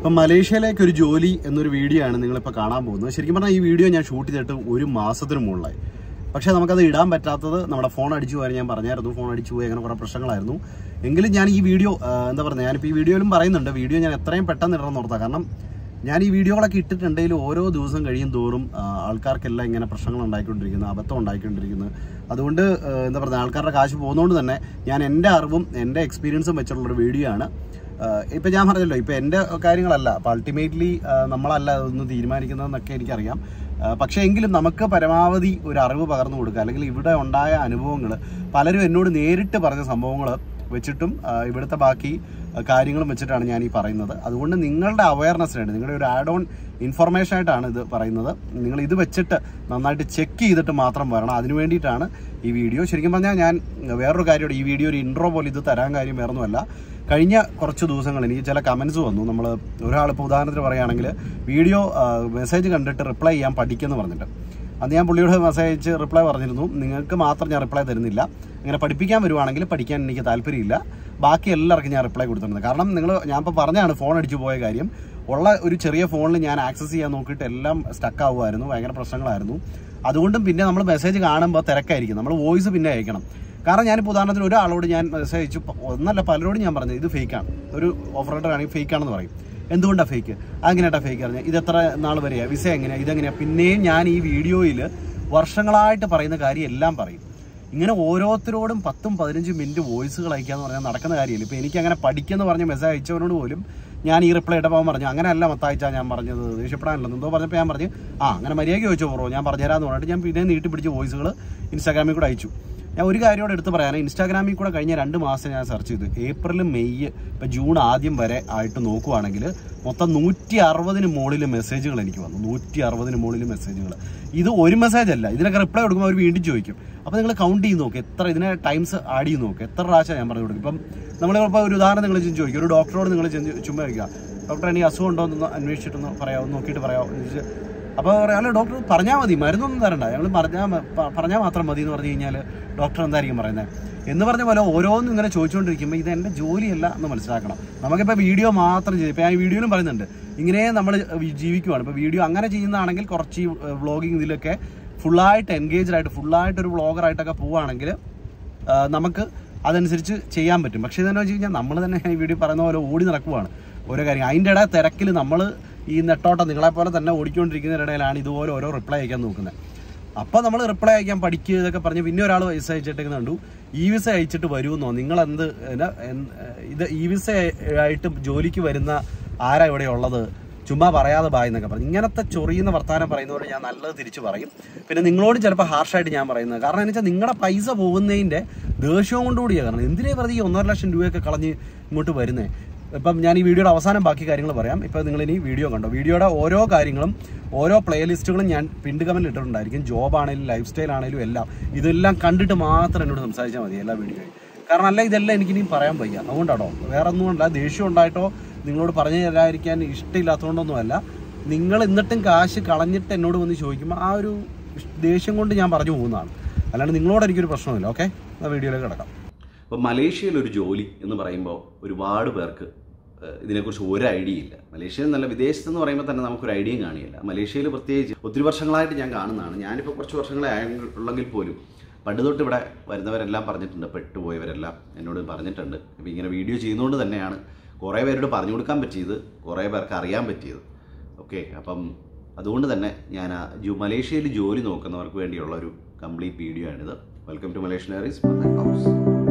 ഇപ്പം മലേഷ്യയിലേക്ക് ഒരു ജോലി എന്നൊരു വീഡിയോ ആണ് നിങ്ങളിപ്പോൾ കാണാൻ പോകുന്നത് ശരിക്കും പറഞ്ഞാൽ ഈ വീഡിയോ ഞാൻ ഷൂട്ട് ചെയ്തിട്ട് ഒരു മാസത്തിന് മുകളിലായി പക്ഷേ നമുക്കത് ഇടാൻ പറ്റാത്തത് നമ്മുടെ ഫോൺ അടിച്ചു പോയാൽ ഞാൻ പറഞ്ഞായിരുന്നു ഫോൺ അടിച്ചു പോയി അങ്ങനെ കുറേ പ്രശ്നങ്ങളായിരുന്നു എങ്കിലും ഞാൻ ഈ വീഡിയോ ആ, എന്താ പറയുക ഞാനിപ്പോൾ ഈ വീഡിയോയിലും പറയുന്നുണ്ട് വീഡിയോ ഞാൻ എത്രയും പെട്ടെന്ന് ഇടണം ഓർത്താം കാരണം ഞാൻ ഈ വീഡിയോകളൊക്കെ ഇട്ടിട്ടുണ്ടെങ്കിൽ ഓരോ ദിവസം കഴിയും തോറും ആ, ആൾക്കാർക്കെല്ലാം ഇങ്ങനെ പ്രശ്നങ്ങൾ ഉണ്ടായിക്കൊണ്ടിരിക്കുന്നു അബദ്ധം ഉണ്ടായിക്കൊണ്ടിരിക്കുന്നു അതുകൊണ്ട് ആ, എന്താ പറയുക ആൾക്കാരുടെ കാശ് പോകുന്നതുകൊണ്ട് തന്നെ ഞാൻ എൻ്റെ അറിവും എൻ്റെ എക്സ്പീരിയൻസും വെച്ചിട്ടുള്ളൊരു വീഡിയോ ആണ് ആഹ് ഇപ്പൊ ഞാൻ പറഞ്ഞല്ലോ ഇപ്പൊ എന്റെ കാര്യങ്ങളല്ല അപ്പൊ അൾട്ടിമേറ്റ്ലി നമ്മളല്ല അതൊന്ന് തീരുമാനിക്കുന്നതെന്നൊക്കെ എനിക്കറിയാം ആഹ് പക്ഷേ എങ്കിലും നമുക്ക് പരമാവധി ഒരു അറിവ് പകർന്നു കൊടുക്കുക അല്ലെങ്കിൽ ഇവിടെ ഉണ്ടായ അനുഭവങ്ങൾ പലരും എന്നോട് നേരിട്ട് പറഞ്ഞ സംഭവങ്ങൾ വെച്ചിട്ടും ആഹ് ഇവിടുത്തെ ബാക്കി ആഹ് കാര്യങ്ങളും വെച്ചിട്ടാണ് ഞാൻ ഈ പറയുന്നത് അതുകൊണ്ട് നിങ്ങളുടെ അവയർനെസ്സിനായിട്ട് നിങ്ങളുടെ ഒരു ആഡ് ഓൺ ഇൻഫർമേഷൻ ആയിട്ടാണ് ഇത് പറയുന്നത് നിങ്ങൾ ഇത് വെച്ചിട്ട് നന്നായിട്ട് ചെക്ക് ചെയ്തിട്ട് മാത്രം വരണം അതിനു വേണ്ടിയിട്ടാണ് ഈ വീഡിയോ ശരിക്കും പറഞ്ഞാൽ ഞാൻ വേറൊരു കാര്യമുണ്ട് ഈ വീഡിയോ ഒരു ഇൻട്രോ പോലെ ഇത് തരാൻ കാര്യം വേറൊന്നുമല്ല കഴിഞ്ഞ കുറച്ച് ദിവസങ്ങൾ എനിക്ക് ചില കമൻസ് വന്നു നമ്മൾ ഒരാളിപ്പോൾ ഉദാഹരണത്തിന് പറയുകയാണെങ്കിൽ വീഡിയോ മെസ്സേജ് കണ്ടിട്ട് റിപ്ലൈ ചെയ്യാൻ പഠിക്കുമെന്ന് പറഞ്ഞിട്ട് അന്ന് ഞാൻ പുള്ളിയോട് മെസ്സേജ് അയച്ച് റിപ്ലൈ പറഞ്ഞിരുന്നു നിങ്ങൾക്ക് മാത്രം ഞാൻ റിപ്ലൈ തരുന്നില്ല അങ്ങനെ പഠിപ്പിക്കാൻ വരുവാണെങ്കിൽ പഠിക്കാൻ എനിക്ക് താല്പര്യമില്ല ബാക്കി എല്ലാവർക്കും ഞാൻ റിപ്ലൈ കൊടുത്തിട്ടുണ്ട് കാരണം നിങ്ങൾ ഞാൻ ഇപ്പോൾ പറഞ്ഞാണ് ഫോൺ അടിച്ചു പോയ കാര്യം ഉള്ള ഒരു ചെറിയ ഫോണിൽ ഞാൻ ആക്സസ് ചെയ്യാൻ നോക്കിയിട്ട് എല്ലാം സ്റ്റക്ക് ആവുമായിരുന്നു ഭയങ്കര പ്രശ്നങ്ങളായിരുന്നു അതുകൊണ്ടും പിന്നെ നമ്മൾ മെസ്സേജ് കാണുമ്പോൾ തിരക്കായിരിക്കും നമ്മൾ വോയിസ് പിന്നെ അയക്കണം കാരണം ഞാനിപ്പോൾ ഉദാഹരണത്തിന് ഒരാളോട് ഞാൻ മെസ്സേജ് അയച്ചു പ- ഒന്നല്ല പലരോടും ഞാൻ പറഞ്ഞത് ഇത് ഫേക്കാണ് ഒരു ഓപ്പറേറ്റർ ആണെങ്കിൽ ഫേക്ക് ആണെന്ന് പറയും എന്തുകൊണ്ടാണ് ഫേക്ക് അങ്ങനെയാട്ടാ ഫേക്ക് അറിഞ്ഞത് ഇത് എത്ര നാൾ വരെയാണ് വിസ എങ്ങനെയാണ് ഇതെങ്ങനെയാണ് പിന്നെയും ഞാൻ ഈ വീഡിയോയിൽ വർഷങ്ങളായിട്ട് പറയുന്ന കാര്യം എല്ലാം പറയും ഇങ്ങനെ ഓരോരുത്തരോടും പത്തും പതിനഞ്ചും മിനിറ്റ് വോയിസുകൾ അയക്കാന്ന് പറഞ്ഞാൽ നടക്കുന്ന കാര്യമില്ല ഇപ്പൊ എനിക്ക് അങ്ങനെ പഠിക്കെന്ന് പറഞ്ഞ മെസ്സേജ് അയച്ചവനോട് പോലും ഞാൻ ഈ റിപ്ലൈ ഇട്ടപ്പോൾ അവൻ പറഞ്ഞു അങ്ങനെയല്ല മത്തായിച്ചാ ഞാൻ പറഞ്ഞത് ദേഷ്യപ്പെടാനല്ലോ എന്തോ പറഞ്ഞപ്പോൾ ഞാൻ പറഞ്ഞു ആ അങ്ങനെ മര്യാദയ്ക്ക് ചോദിച്ചോ ബ്രോ ഞാൻ പറഞ്ഞുതരാമെന്ന് പറഞ്ഞിട്ട് ഞാൻ പിന്നെ നീട്ടി പിടിച്ച വോയിസുകൾ ഇൻസ്റ്റാഗ്രാമിൽ കൂടെ അയച്ചു ഞാൻ ഒരു കാര്യമോട് എടുത്ത് പറയാൻ ഇൻസ്റ്റാഗ്രാമിൽ കൂടെ കഴിഞ്ഞ രണ്ട് മാസം ഞാൻ സെർച്ച് ചെയ്തു ഏപ്രിൽ മെയ് ഇപ്പം ജൂൺ ആദ്യം വരെ ആയിട്ട് നോക്കുവാണെങ്കിൽ മൊത്തം നൂറ്റി അറുപതിന് മുകളിൽ മെസ്സേജുകൾ എനിക്ക് വന്നു നൂറ്റി അറുപതിന് മുകളിൽ മെസ്സേജുകൾ ഇത് ഒരു മെസ്സേജ് അല്ല ഇതിനൊക്കെ റിപ്ലൈ കൊടുക്കുമ്പോൾ അവർ വീണ്ടും ചോദിക്കും അപ്പോൾ നിങ്ങൾ കൗണ്ട് ചെയ്ത് നോക്ക് എത്ര ഇതിനെ ടൈംസ് ആഡ് ചെയ്ത് നോക്ക് എത്ര പ്രാവശ്യം ഞാൻ പറഞ്ഞു കൊടുക്കും ഇപ്പം നമ്മളിപ്പോൾ ഒരു ഉദാഹരണം നിങ്ങൾ ചെന്ന് ചോദിക്കും ഒരു ഡോക്ടറോട് നിങ്ങൾ ചെന്ന് ചുമ്മാ വയ്ക്കുക ഡോക്ടർ എനിക്ക് അസുഖം ഉണ്ടോ എന്ന് അന്വേഷിച്ചിട്ടൊന്ന് പറയാമോ നോക്കിയിട്ട് പറയാമോ എന്ന് ചോദിച്ച് അപ്പോൾ പറയാം ഡോക്ടർ പറഞ്ഞാൽ മതി മരുന്നൊന്നും തരണ്ട ഞങ്ങൾ പറഞ്ഞാൽ പറഞ്ഞാൽ മാത്രം മതി എന്ന് പറഞ്ഞു കഴിഞ്ഞാൽ ഡോക്ടർ എന്തായിരിക്കും പറയുന്നത് എന്ന് പറഞ്ഞ പോലെ ഓരോന്നും ഇങ്ങനെ ചോദിച്ചുകൊണ്ടിരിക്കുമ്പോൾ ഇത് എൻ്റെ ജോലിയല്ല എന്ന് മനസ്സിലാക്കണം നമുക്കിപ്പോൾ വീഡിയോ മാത്രം ചെയ്യും ഇപ്പോൾ ഞാൻ ഈ വീഡിയോയിലും പറയുന്നുണ്ട് ഇങ്ങനെ നമ്മൾ ജീവിക്കുവാണ് ഇപ്പോൾ വീഡിയോ അങ്ങനെ ചെയ്യുന്നതാണെങ്കിൽ കുറച്ച് ഈ വ്ളോഗിങ് ഇതിലൊക്കെ ഫുള്ളായിട്ട് എൻഗേജ്ഡ് ആയിട്ട് ഫുള്ളായിട്ട് ഒരു വ്ളോഗറായിട്ടൊക്കെ പോവുകയാണെങ്കിൽ ആ, നമുക്ക് അതനുസരിച്ച് ചെയ്യാൻ പറ്റും പക്ഷേ ഇതെന്ന് വെച്ച് കഴിഞ്ഞാൽ നമ്മൾ തന്നെ ഈ വീഡിയോ പറയുന്ന പോലെ ഓടി നടക്കുവാണ് ഓരോ കാര്യം അതിൻ്റെ ഇടയിൽ തിരക്കിൽ നമ്മൾ ഈ നെട്ടോട്ടം നിങ്ങളെപ്പോലെ തന്നെ ഓടിക്കൊണ്ടിരിക്കുന്നതിനിടയിലാണ് ഇതുപോലെ ഓരോ റിപ്ലൈ അയക്കാൻ നോക്കുന്നത് അപ്പോൾ നമ്മൾ റിപ്ലൈ അയക്കാൻ പഠിക്കുക ഇതൊക്കെ പറഞ്ഞ് പിന്നെ ഒരാൾ വിസ അയച്ചിട്ട് കണ്ടു ഈ വിസ അയച്ചിട്ട് വരുമെന്നോ നിങ്ങൾ എന്ത് എന്നാ, എന്ത്, ഇത് ഈ വിസ ആയിട്ട് ജോലിക്ക് വരുന്ന ആരാ ഇവിടെ ഉള്ളത് ചുമ്മാ പറയാതെ ബായ് എന്നൊക്കെ പറഞ്ഞു ഇങ്ങനത്തെ ചൊറിയുന്ന വർത്താനം പറയുന്നവരോട് ഞാൻ നല്ലത് തിരിച്ചു പറയും പിന്നെ നിങ്ങളോട് ചിലപ്പോൾ ഹാർഷായിട്ട് ഞാൻ പറയുന്നത് കാരണം എന്ന് വെച്ചാൽ നിങ്ങളുടെ പൈസ പോകുന്നതിൻ്റെ ദേഷ്യവും കൊണ്ടുകൂടിയാണ് കാരണം എന്തിനേ വെറുതെ ഈ ഒന്നര ലക്ഷം രൂപയൊക്കെ കളഞ്ഞ് ഇങ്ങോട്ട് വരുന്നത് ഇപ്പം ഞാൻ ഈ വീഡിയോയുടെ അവസാനം ബാക്കി കാര്യങ്ങൾ പറയാം ഇപ്പം നിങ്ങൾ ഇനി വീഡിയോ കണ്ടോ വീഡിയോയുടെ ഓരോ കാര്യങ്ങളും ഓരോ പ്ലേലിസ്റ്റുകളും ഞാൻ പിണ്ട് കമൻറ്റിൽ ഇട്ടിട്ടുണ്ടായിരിക്കും ജോബ് ആണെങ്കിലും ലൈഫ് സ്റ്റൈൽ ആണെങ്കിലും എല്ലാം ഇതെല്ലാം കണ്ടിട്ട് മാത്രം എന്നോട് സംസാരിച്ചാൽ മതി എല്ലാ വീഡിയോയും കാരണം അല്ല ഇതെല്ലാം എനിക്കിനിയും പറയാൻ വയ്യ അതുകൊണ്ടാണോ വേറെ ഒന്നുമല്ല ദേഷ്യം ഉണ്ടായിട്ടോ നിങ്ങളോട് പറഞ്ഞു തരാതിരിക്കാൻ ഇഷ്ടമില്ലാത്തതുകൊണ്ടൊന്നുമല്ല നിങ്ങൾ എന്നിട്ടും കാശ് കളഞ്ഞിട്ട് എന്നോട് വന്ന് ചോദിക്കുമ്പോൾ ആ ഒരു ദേഷ്യം കൊണ്ട് ഞാൻ പറഞ്ഞു പോകുന്നതാണ് അല്ലാണ്ട് നിങ്ങളോട് എനിക്കൊരു പ്രശ്നമില്ല ഓക്കെ ആ വീഡിയോയിലേക്ക് കിടക്കാം അപ്പോൾ മലേഷ്യയിൽ ഒരു ജോലി എന്ന് പറയുമ്പോൾ ഒരുപാട് പേർക്ക് ഏഹ്, ഇതിനെക്കുറിച്ച് ഒരു ഐഡിയ ഇല്ല മലേഷ്യയിൽ നല്ല വിദേശത്ത് എന്ന് പറയുമ്പോൾ തന്നെ നമുക്കൊരു ഐഡിയയും കാണിയില്ല മലേഷ്യയിൽ പ്രത്യേകിച്ച് ഒത്തിരി വർഷങ്ങളായിട്ട് ഞാൻ കാണുന്നതാണ് ഞാനിപ്പോൾ കുറച്ച് വർഷങ്ങളെ ആയുള്ളെങ്കിൽ പോലും പണ്ട് തൊട്ട് ഇവിടെ വരുന്നവരെല്ലാം പറഞ്ഞിട്ടുണ്ട് പെട്ടുപോയവരെല്ലാം എന്നോട് പറഞ്ഞിട്ടുണ്ട് ഇപ്പോൾ ഇങ്ങനെ വീഡിയോ ചെയ്യുന്നതുകൊണ്ട് തന്നെയാണ് കുറേ പേരോട് പറഞ്ഞു കൊടുക്കാൻ പറ്റിയത് കുറേ പേർക്ക് അറിയാൻ പറ്റിയത് ഓക്കെ അപ്പം അതുകൊണ്ട് തന്നെ ഞാൻ ആ ജോ- മലേഷ്യയിൽ ജോലി നോക്കുന്നവർക്ക് വേണ്ടിയുള്ള ഒരു കംപ്ലീറ്റ് വീഡിയോ ആണിത് welcome to Malaysian diaries house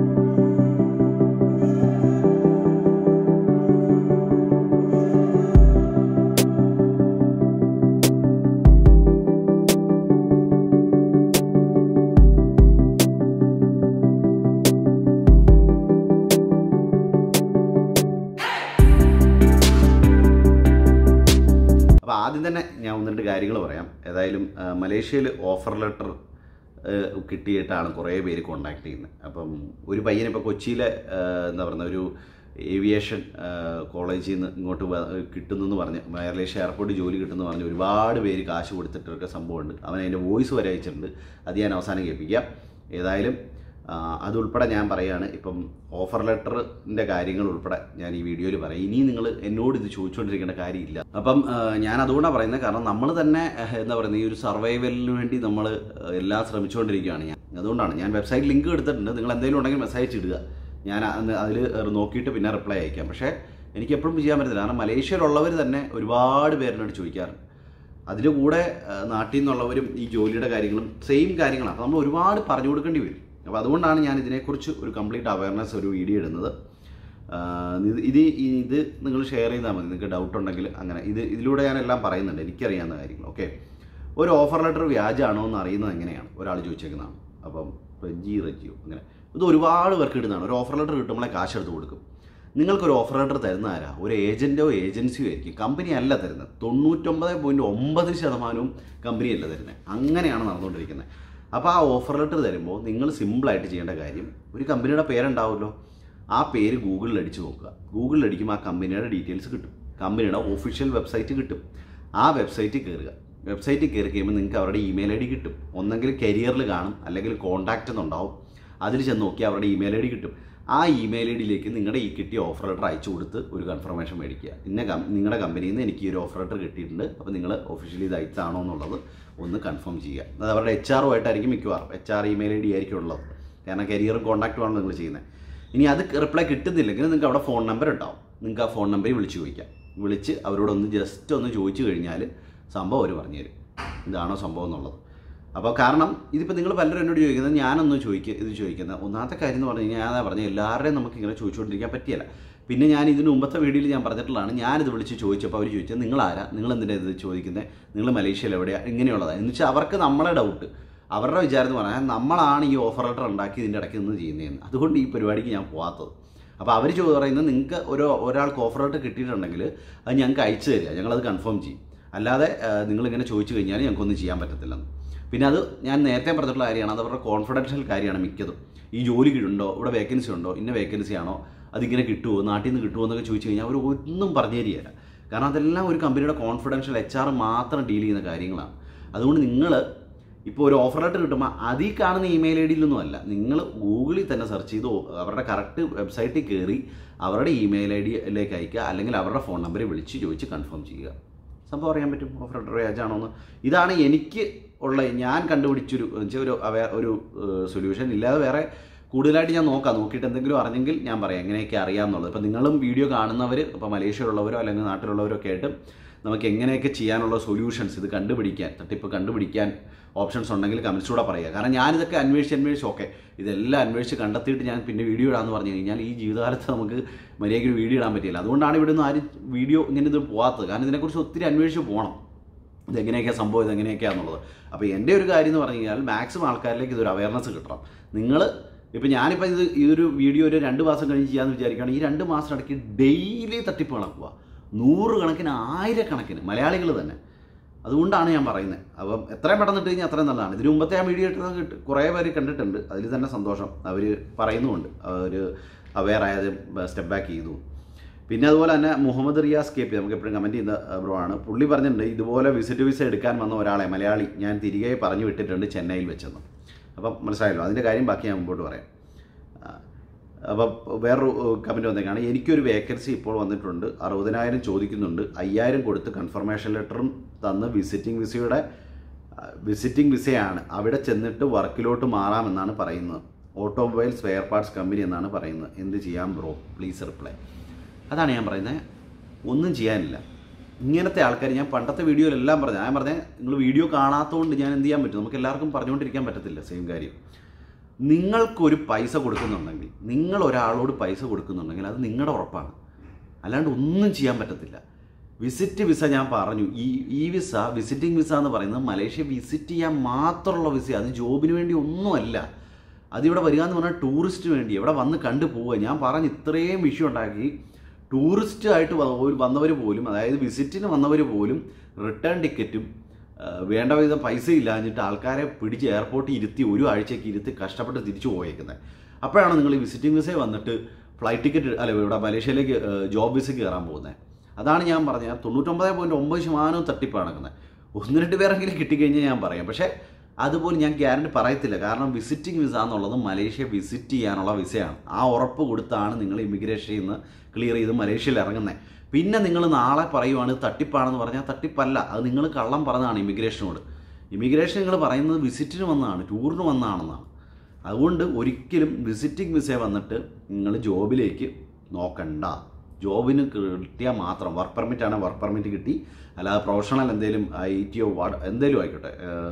അപ്പോൾ ആദ്യം തന്നെ ഞാൻ ഒന്ന് രണ്ട് കാര്യങ്ങൾ പറയാം ഏതായാലും ആ, മലേഷ്യയിൽ ഓഫർ ലെറ്റർ കിട്ടിയിട്ടാണ് കുറേ പേര് കോണ്ടാക്ട് ചെയ്യുന്നത് അപ്പം ഒരു പയ്യൻ ഇപ്പോൾ കൊച്ചിയിലെ ആ, എന്താ പറയുക ഒരു ഏവിയേഷൻ കോളേജിൽ നിന്ന് ഇങ്ങോട്ട് വ- കിട്ടുന്നെന്ന് പറഞ്ഞ് മലേഷ്യ എയർപോർട്ടിൽ ജോലി കിട്ടുമെന്ന് പറഞ്ഞ് ഒരുപാട് പേര് കാശ് കൊടുത്തിട്ടൊക്കെ സംഭവമുണ്ട് അവൻ അതിൻ്റെ വോയിസ് വരെ അയച്ചിട്ടുണ്ട് അത് ഞാൻ അവസാനം കേൾപ്പിക്കാം ഏതായാലും ആ, അതുൾപ്പെടെ ഞാൻ പറയുകയാണ് ഇപ്പം ഓഫർ ലെറ്ററിൻ്റെ കാര്യങ്ങൾ ഉൾപ്പെടെ ഞാൻ ഈ വീഡിയോയിൽ പറയാം ഇനി നിങ്ങൾ എന്നോട് ഇത് ചോദിച്ചുകൊണ്ടിരിക്കേണ്ട കാര്യമില്ല അപ്പം ആ, ഞാൻ അതുകൊണ്ടാണ് പറയുന്നത് കാരണം നമ്മൾ തന്നെ ഏഹ്, എന്താ പറയുന്നത് ഈ ഒരു സർവൈവലിന് വേണ്ടി നമ്മൾ എല്ലാം ശ്രമിച്ചുകൊണ്ടിരിക്കുകയാണ് ഞാൻ അതുകൊണ്ടാണ് ഞാൻ വെബ്സൈറ്റ് ലിങ്ക് എടുത്തിട്ടുണ്ട് നിങ്ങൾ എന്തെങ്കിലും ഉണ്ടെങ്കിൽ മെസ്സേജ് ഇടുക ഞാൻ അതിൽ നോക്കിയിട്ട് പിന്നെ റിപ്ലൈ അയക്കാം പക്ഷേ എനിക്ക് എപ്പോഴും ചെയ്യാൻ പറ്റത്തില്ല കാരണം മലേഷ്യയിലുള്ളവർ തന്നെ ഒരുപാട് പേരിനോട് ചോദിക്കാറുണ്ട് അതിൻ്റെ കൂടെ ആ, നാട്ടിൽ നിന്നുള്ളവരും ഈ ജോലിയുടെ കാര്യങ്ങളും സെയിം കാര്യങ്ങളാണ് അപ്പോൾ നമ്മൾ ഒരുപാട് പറഞ്ഞു കൊടുക്കേണ്ടി വരും അപ്പോൾ അതുകൊണ്ടാണ് ഞാൻ ഇതിനെക്കുറിച്ച് ഒരു കംപ്ലീറ്റ് അവയർനെസ് ഒരു വീഡിയോ ഇടുന്നത് ആ, ഇത് ഇത് ഇത് നിങ്ങൾ ഷെയർ ചെയ്താൽ മതി നിങ്ങൾക്ക് ഡൗട്ട് ഉണ്ടെങ്കിൽ അങ്ങനെ ഇത് ഇതിലൂടെ ഞാൻ എല്ലാം പറയുന്നുണ്ട് എനിക്കറിയാവുന്ന കാര്യങ്ങൾ ഓക്കെ ഒരു ഓഫർ ലെറ്റർ വ്യാജാണോ എന്ന് അറിയുന്നത് എങ്ങനെയാണ് ഒരാൾ ചോദിച്ചേക്കുന്നതാണ് അപ്പം റെജി റെജിയോ അങ്ങനെ ഇത് ഒരുപാട് പേർക്ക് ഇടുന്നതാണ് ഒരു ഓഫർ ലെറ്റർ കിട്ടുമ്പോഴേ കാശ് എടുത്ത് കൊടുക്കും നിങ്ങൾക്കൊരു ഓഫർ ലെറ്റർ തരുന്ന ആരാ ഒരു ഏജൻറ്റോ ഏജൻസിയോ ആയിരിക്കും കമ്പനി അല്ല തരുന്നത് തൊണ്ണൂറ്റൊമ്പത് പോയിൻറ്റ് ഒമ്പത് ശതമാനവും കമ്പനിയല്ല തരുന്നത് അങ്ങനെയാണ് നടന്നുകൊണ്ടിരിക്കുന്നത് അപ്പോൾ ആ ഓഫർ ലെറ്റർ തരുമ്പോൾ നിങ്ങൾ സിമ്പിളായിട്ട് ചെയ്യേണ്ട കാര്യം ഒരു കമ്പനിയുടെ പേരുണ്ടാവുമല്ലോ ആ പേര് ഗൂഗിളിൽ അടിച്ച് നോക്കുക ഗൂഗിളിൽ അടിക്കുമ്പോൾ ആ കമ്പനിയുടെ ഡീറ്റെയിൽസ് കിട്ടും കമ്പനിയുടെ ഒഫീഷ്യൽ വെബ്സൈറ്റ് കിട്ടും ആ വെബ്സൈറ്റിൽ കയറുക വെബ്സൈറ്റിൽ കയറി കഴിയുമ്പോൾ നിങ്ങൾക്ക് അവരുടെ ഇമെയിൽ ഐ ഡി കിട്ടും ഒന്നെങ്കിൽ കരിയറിൽ കാണും അല്ലെങ്കിൽ കോൺടാക്റ്റ് എന്നുണ്ടാവും അതിൽ ചെന്ന് നോക്കി അവരുടെ ഇമെയിൽ ഐ ഡി കിട്ടും ആ ഇമെയിൽ ഐ ഡിയിലേക്ക് നിങ്ങളുടെ ഈ കിട്ടിയ ഓഫർ ലെറ്റർ അയച്ചു കൊടുത്ത് ഒരു കൺഫർമേഷൻ മേടിക്കുക ഇന്ന കം നിങ്ങളുടെ കമ്പനിയിൽ നിന്ന് എനിക്ക് ഈ ഒരു ഓഫർ ലെറ്റർ കിട്ടിയിട്ടുണ്ട് അപ്പോൾ നിങ്ങൾ ഒഫീഷ്യലി ഇത് അയച്ചാണോ എന്നുള്ളത് ഒന്ന് കൺഫേം ചെയ്യുക അത് അവരുടെ എച്ച് ആർ ആയിട്ടായിരിക്കും മിക്കവാറും H R email I D ആയിരിക്കും ഉള്ളത് കാരണം കരിയറും കോൺടാക്റ്റുമാണ് നിങ്ങൾ ചെയ്യുന്നത് ഇനി അത് റിപ്ലൈ കിട്ടുന്നില്ലെങ്കിൽ നിങ്ങൾക്ക് അവിടെ ഫോൺ നമ്പർ ഉണ്ടാവും നിങ്ങൾക്ക് ആ ഫോൺ നമ്പറിൽ വിളിച്ച് ചോദിക്കാം വിളിച്ച് അവരോടൊന്ന് ജസ്റ്റ് ഒന്ന് ചോദിച്ചു കഴിഞ്ഞാൽ സംഭവം അവർ പറഞ്ഞു തരും ഇതാണോ സംഭവം എന്നുള്ളത് അപ്പോൾ കാരണം ഇതിപ്പോൾ നിങ്ങൾ പലരും എന്നോട് ചോദിക്കുന്നത് ഞാനൊന്നും ചോദിക്കുക ഇത് ചോദിക്കുന്നത് ഒന്നാമത്തെ കാര്യം എന്ന് പറഞ്ഞു കഴിഞ്ഞാൽ ഞാൻ അതാ പറഞ്ഞത് എല്ലാവരുടെയും നമുക്ക് ഇങ്ങനെ ചോദിച്ചുകൊണ്ടിരിക്കാൻ പറ്റിയല്ല പിന്നെ ഞാൻ ഇതിന് മുമ്പത്തെ വീഡിയോയിൽ ഞാൻ പറഞ്ഞിട്ടുള്ളതാണ് ഞാനിത് വിളിച്ച് ചോദിച്ചപ്പോൾ അവർ ചോദിച്ചത് നിങ്ങൾ ആരാ നിങ്ങൾ എന്തിനാണ് ഇത് ചോദിക്കുന്നത് നിങ്ങൾ മലേഷ്യയിൽ എവിടെയാണ് ഇങ്ങനെയുള്ളതാണ് എന്ന് വെച്ചാൽ അവർക്ക് നമ്മളെ ഡൗട്ട് അവരുടെ വിചാരം എന്ന് പറഞ്ഞാൽ നമ്മളാണ് ഈ ഓഫർ ലെറ്റർ ഉണ്ടാക്കി ഇതിൻ്റെ ഇടയ്ക്ക് നിന്ന് ചെയ്യുന്നതെന്ന് അതുകൊണ്ട് ഈ പരിപാടിക്ക് ഞാൻ പോകാത്തത് അപ്പോൾ അവർ ചോ പറയുന്നത് നിങ്ങൾക്ക് ഒരു ഒരാൾക്ക് ഓഫർ ലെറ്റർ കിട്ടിയിട്ടുണ്ടെങ്കിൽ അത് ഞങ്ങൾക്ക് അയച്ചു തരിക ഞങ്ങളത് കൺഫേം ചെയ്യും അല്ലാതെ ആ, നിങ്ങളിങ്ങനെ ചോദിച്ചു കഴിഞ്ഞാൽ ഞങ്ങൾക്കൊന്നും ചെയ്യാൻ പറ്റത്തില്ലെന്ന് പിന്നെ അത് ഞാൻ നേരത്തെ പറഞ്ഞിട്ടുള്ള കാര്യമാണ് അത് അവരുടെ കോൺഫിഡൻഷ്യൽ കാര്യമാണ് മിക്കതും ഈ ജോലി ഉണ്ടോ ഇവിടെ വേക്കൻസി ഉണ്ടോ ഇന്ന വേക്കൻസി ആണോ അതിങ്ങനെ കിട്ടുമോ നാട്ടിൽ നിന്ന് കിട്ടുമോ എന്നൊക്കെ ചോദിച്ചു കഴിഞ്ഞാൽ അവർ ഒന്നും പറഞ്ഞു തരികയില്ല കാരണം അതെല്ലാം ഒരു കമ്പനിയുടെ കോൺഫിഡൻഷ്യൽ എച്ച് ആർ മാത്രം ഡീൽ ചെയ്യുന്ന കാര്യങ്ങളാണ് അതുകൊണ്ട് നിങ്ങൾ ഇപ്പോൾ ഒരു ഓഫർ ലെറ്റർ കിട്ടുമ്പോൾ അതിൽ കാണുന്ന ഇമെയിൽ ഐ ഡിയിലൊന്നും അല്ല നിങ്ങൾ ഗൂഗിളിൽ തന്നെ സെർച്ച് ചെയ്ത് അവരുടെ കറക്റ്റ് വെബ്സൈറ്റിൽ കയറി അവരുടെ ഇമെയിൽ ഐ ഡിയിലേക്ക് അയക്കുക അല്ലെങ്കിൽ അവരുടെ ഫോൺ നമ്പറിൽ വിളിച്ച് ചോദിച്ച് കൺഫേം ചെയ്യുക സംഭവം അറിയാൻ പറ്റും ഓഫർ ലെറ്റർ വ്യാജാണോ എന്ന് ഇതാണ് എനിക്ക് ഉള്ള ഞാൻ കണ്ടുപിടിച്ചൊരു വെച്ചാൽ ഒരു അവ- ഒരു സൊല്യൂഷൻ ഇല്ലാതെ വേറെ കൂടുതലായിട്ട് ഞാൻ നോക്കാം നോക്കിയിട്ട് എന്തെങ്കിലും അറിഞ്ഞെങ്കിൽ ഞാൻ പറയാം എങ്ങനെയൊക്കെ അറിയാമെന്നുള്ളത് ഇപ്പം നിങ്ങളും വീഡിയോ കാണുന്നവർ ഇപ്പോൾ മലേഷ്യയിലുള്ളവരോ അല്ലെങ്കിൽ നാട്ടിലുള്ളവരോ ഒക്കെ ആയിട്ട് നമുക്ക് എങ്ങനെയൊക്കെ ചെയ്യാനുള്ള സൊല്യൂഷൻസ് ഇത് കണ്ടുപിടിക്കാൻ തട്ടിപ്പ് കണ്ടുപിടിക്കാൻ ഓപ്ഷൻസ് ഉണ്ടെങ്കിൽ കമൻസിലൂടെ പറയുക കാരണം ഞാനിതൊക്കെ അന്വേഷിച്ച് അന്വേഷിച്ച് ഓക്കെ ഇതെല്ലാം അന്വേഷിച്ച് കണ്ടെത്തിയിട്ട് ഞാൻ പിന്നെ വീഡിയോ ഇടാമെന്ന് പറഞ്ഞു കഴിഞ്ഞാൽ ഈ ജീവിതകാലത്ത് നമുക്ക് മര്യാദയ്ക്ക് ഒരു വീഡിയോ ഇടാൻ പറ്റില്ല അതുകൊണ്ടാണ് ഇവിടെ നിന്ന് ആരും വീഡിയോ ഇങ്ങനെ ഇത് പോകാത്തത് കാരണം ഇതിനെക്കുറിച്ച് ഒത്തിരി അന്വേഷിച്ച് പോകണം ഇതെങ്ങനെയൊക്കെയാണ് സംഭവം ഇതെങ്ങനെയൊക്കെയാണെന്നുള്ളത് അപ്പോൾ എൻ്റെ ഒരു കാര്യം എന്ന് പറഞ്ഞു കഴിഞ്ഞാൽ മാക്സിമം ആൾക്കാരിലേക്ക് ഇതൊരു അവയർനെസ് കിട്ടണം നിങ്ങൾ ഇപ്പോൾ ഞാനിപ്പോൾ ഇത് ഈ ഒരു വീഡിയോ ഒരു രണ്ട് മാസം കഴിഞ്ഞ് ചെയ്യാമെന്ന് വിചാരിക്കുകയാണ് ഈ രണ്ട് മാസം ഇടയ്ക്ക് ഡെയിലി തട്ടിപ്പ് നടക്കുക നൂറുകണക്കിന് ആയിരക്കണക്കിന് മലയാളികൾ തന്നെ അതുകൊണ്ടാണ് ഞാൻ പറയുന്നത് അപ്പം എത്രയും പെട്ടെന്ന് ഇട്ട് കഴിഞ്ഞാൽ അത്രയും നല്ലതാണ് ഇതിന് മുമ്പത്തെ ആ വീഡിയോ ഇട്ടത് കിട്ടി കുറേ പേര് കണ്ടിട്ടുണ്ട് അതിൽ തന്നെ സന്തോഷം അവർ പറയുന്നുമുണ്ട് അവർ അവെയർ ആയത് സ്റ്റെപ്പ് ബാക്ക് ചെയ്തു പിന്നെ അതുപോലെ തന്നെ മുഹമ്മദ് റിയാസ് കെ പി നമുക്ക് എപ്പോഴും കമൻറ്റ് ചെയ്യുന്ന ബ്രോ ആണ് പുള്ളി പറഞ്ഞിട്ടുണ്ട് ഇതുപോലെ വിസിറ്റ് വിസ എടുക്കാൻ വന്ന ഒരാളെ മലയാളി ഞാൻ തിരികെ പറഞ്ഞു വിട്ടിട്ടുണ്ട് ചെന്നൈയിൽ വെച്ചെന്ന് അപ്പം മനസ്സിലായല്ലോ അതിൻ്റെ കാര്യം ബാക്കി ഞാൻ മുമ്പോട്ട് പറയാം ആ, അപ്പം വേറൊരു കമൻറ്റ് വന്നേക്കാണ് എനിക്കൊരു വേക്കൻസി ഇപ്പോൾ വന്നിട്ടുണ്ട് അറുപതിനായിരം ചോദിക്കുന്നുണ്ട് അയ്യായിരം കൊടുത്ത് കൺഫർമേഷൻ ലെറ്ററും തന്ന് വിസിറ്റിംഗ് വിസയുടെ വിസിറ്റിംഗ് വിസയാണ് അവിടെ ചെന്നിട്ട് വർക്കിലോട്ട് മാറാമെന്നാണ് പറയുന്നത് ഓട്ടോമൊബൈൽ സ്പെയർ പാർട്സ് കമ്പനി എന്നാണ് പറയുന്നത് എന്ത് ചെയ്യാം ബ്രോ പ്ലീസ് റിപ്ലൈ അതാണ് ഞാൻ പറയുന്നത് ഒന്നും ചെയ്യാനില്ല ഇങ്ങനത്തെ ആൾക്കാർ ഞാൻ പണ്ടത്തെ വീഡിയോയിലെല്ലാം പറഞ്ഞു ഞാൻ പറഞ്ഞത് നിങ്ങൾ വീഡിയോ കാണാത്തതുകൊണ്ട് ഞാൻ എന്ത് ചെയ്യാൻ പറ്റും നമുക്ക് എല്ലാവർക്കും പറഞ്ഞുകൊണ്ടിരിക്കാൻ പറ്റത്തില്ല സെയിം കാര്യം നിങ്ങൾക്കൊരു പൈസ കൊടുക്കുന്നുണ്ടെങ്കിൽ നിങ്ങൾ ഒരാളോട് പൈസ കൊടുക്കുന്നുണ്ടെങ്കിൽ അത് നിങ്ങളുടെ ഉറപ്പാണ് അല്ലാണ്ട് ഒന്നും ചെയ്യാൻ പറ്റത്തില്ല വിസിറ്റ് വിസ ഞാൻ പറഞ്ഞു ഈ ഈ വിസ വിസിറ്റിംഗ് വിസ എന്ന് പറയുന്നത് മലേഷ്യ വിസിറ്റ് ചെയ്യാൻ മാത്രമുള്ള വിസ അത് ജോബിന് വേണ്ടി ഒന്നുമല്ല അതിവിടെ വരിക എന്ന് പറഞ്ഞാൽ ടൂറിസ്റ്റ് വേണ്ടി ഇവിടെ വന്ന് കണ്ടു പോവുക ഞാൻ പറഞ്ഞ് ഇത്രയും വിഷയം ഉണ്ടാക്കി ടൂറിസ്റ്റ് ആയിട്ട് വന്നവർ പോലും അതായത് വിസിറ്റിന് വന്നവർ പോലും റിട്ടേൺ ടിക്കറ്റും ആ, വേണ്ട വിധം പൈസ ഇല്ലാഞ്ഞിട്ട് ആൾക്കാരെ പിടിച്ച് എയർപോർട്ടിൽ ഇരുത്തി ഒരു ആഴ്ചയ്ക്ക് ഇരുത്തി കഷ്ടപ്പെട്ട് തിരിച്ചു പോയേക്കുന്നത് അപ്പോഴാണ് നിങ്ങൾ ഈ വിസിറ്റിംഗ് വിസയിൽ വന്നിട്ട് ഫ്ലൈറ്റ് ടിക്കറ്റ് അല്ല ഇവിടെ മലേഷ്യയിലേക്ക് ജോബ് വിസയ്ക്ക് കയറാൻ പോകുന്നത് അതാണ് ഞാൻ പറഞ്ഞത് തൊണ്ണൂറ്റൊമ്പത് പോയിൻറ്റ് ഒമ്പത് ശതമാനവും തട്ടിപ്പാണ് നടക്കുന്നത് ഒന്ന് രണ്ട് പേരെങ്കിലും കിട്ടിക്കഴിഞ്ഞാൽ ഞാൻ പറയാം പക്ഷേ അതുപോലും ഞാൻ ഗ്യാരണ്ടി പറയത്തില്ല കാരണം വിസിറ്റിംഗ് വിസ എന്നുള്ളത് മലേഷ്യ വിസിറ്റ് ചെയ്യാനുള്ള വിസയാണ് ആ ഉറപ്പ് കൊടുത്താണ് നിങ്ങൾ ഇമിഗ്രേഷനിൽ നിന്ന് ക്ലിയർ ചെയ്ത് മലേഷ്യയിൽ ഇറങ്ങുന്നത് പിന്നെ നിങ്ങൾ നാളെ പറയുവാണ് ഇത് തട്ടിപ്പാണെന്ന് പറഞ്ഞാൽ തട്ടിപ്പല്ല അത് നിങ്ങൾ കള്ളം പറഞ്ഞതാണ് ഇമിഗ്രേഷനോട് ഇമിഗ്രേഷൻ നിങ്ങൾ പറയുന്നത് വിസിറ്റിന് വന്നതാണ് ടൂറിന് വന്നതാണെന്നാണ് അതുകൊണ്ട് ഒരിക്കലും വിസിറ്റിംഗ് വിസ വന്നിട്ട് നിങ്ങൾ ജോബിലേക്ക് നോക്കണ്ട ജോബിന് കിട്ടിയാൽ മാത്രം വർക്ക് പെർമിറ്റ് ആണ് വർക്ക് പെർമിറ്റ് കിട്ടി അല്ലാതെ പ്രൊഫഷണൽ എന്തെങ്കിലും ഐ ടി ഒ വാർഡ് എന്തെങ്കിലും ആയിക്കോട്ടെ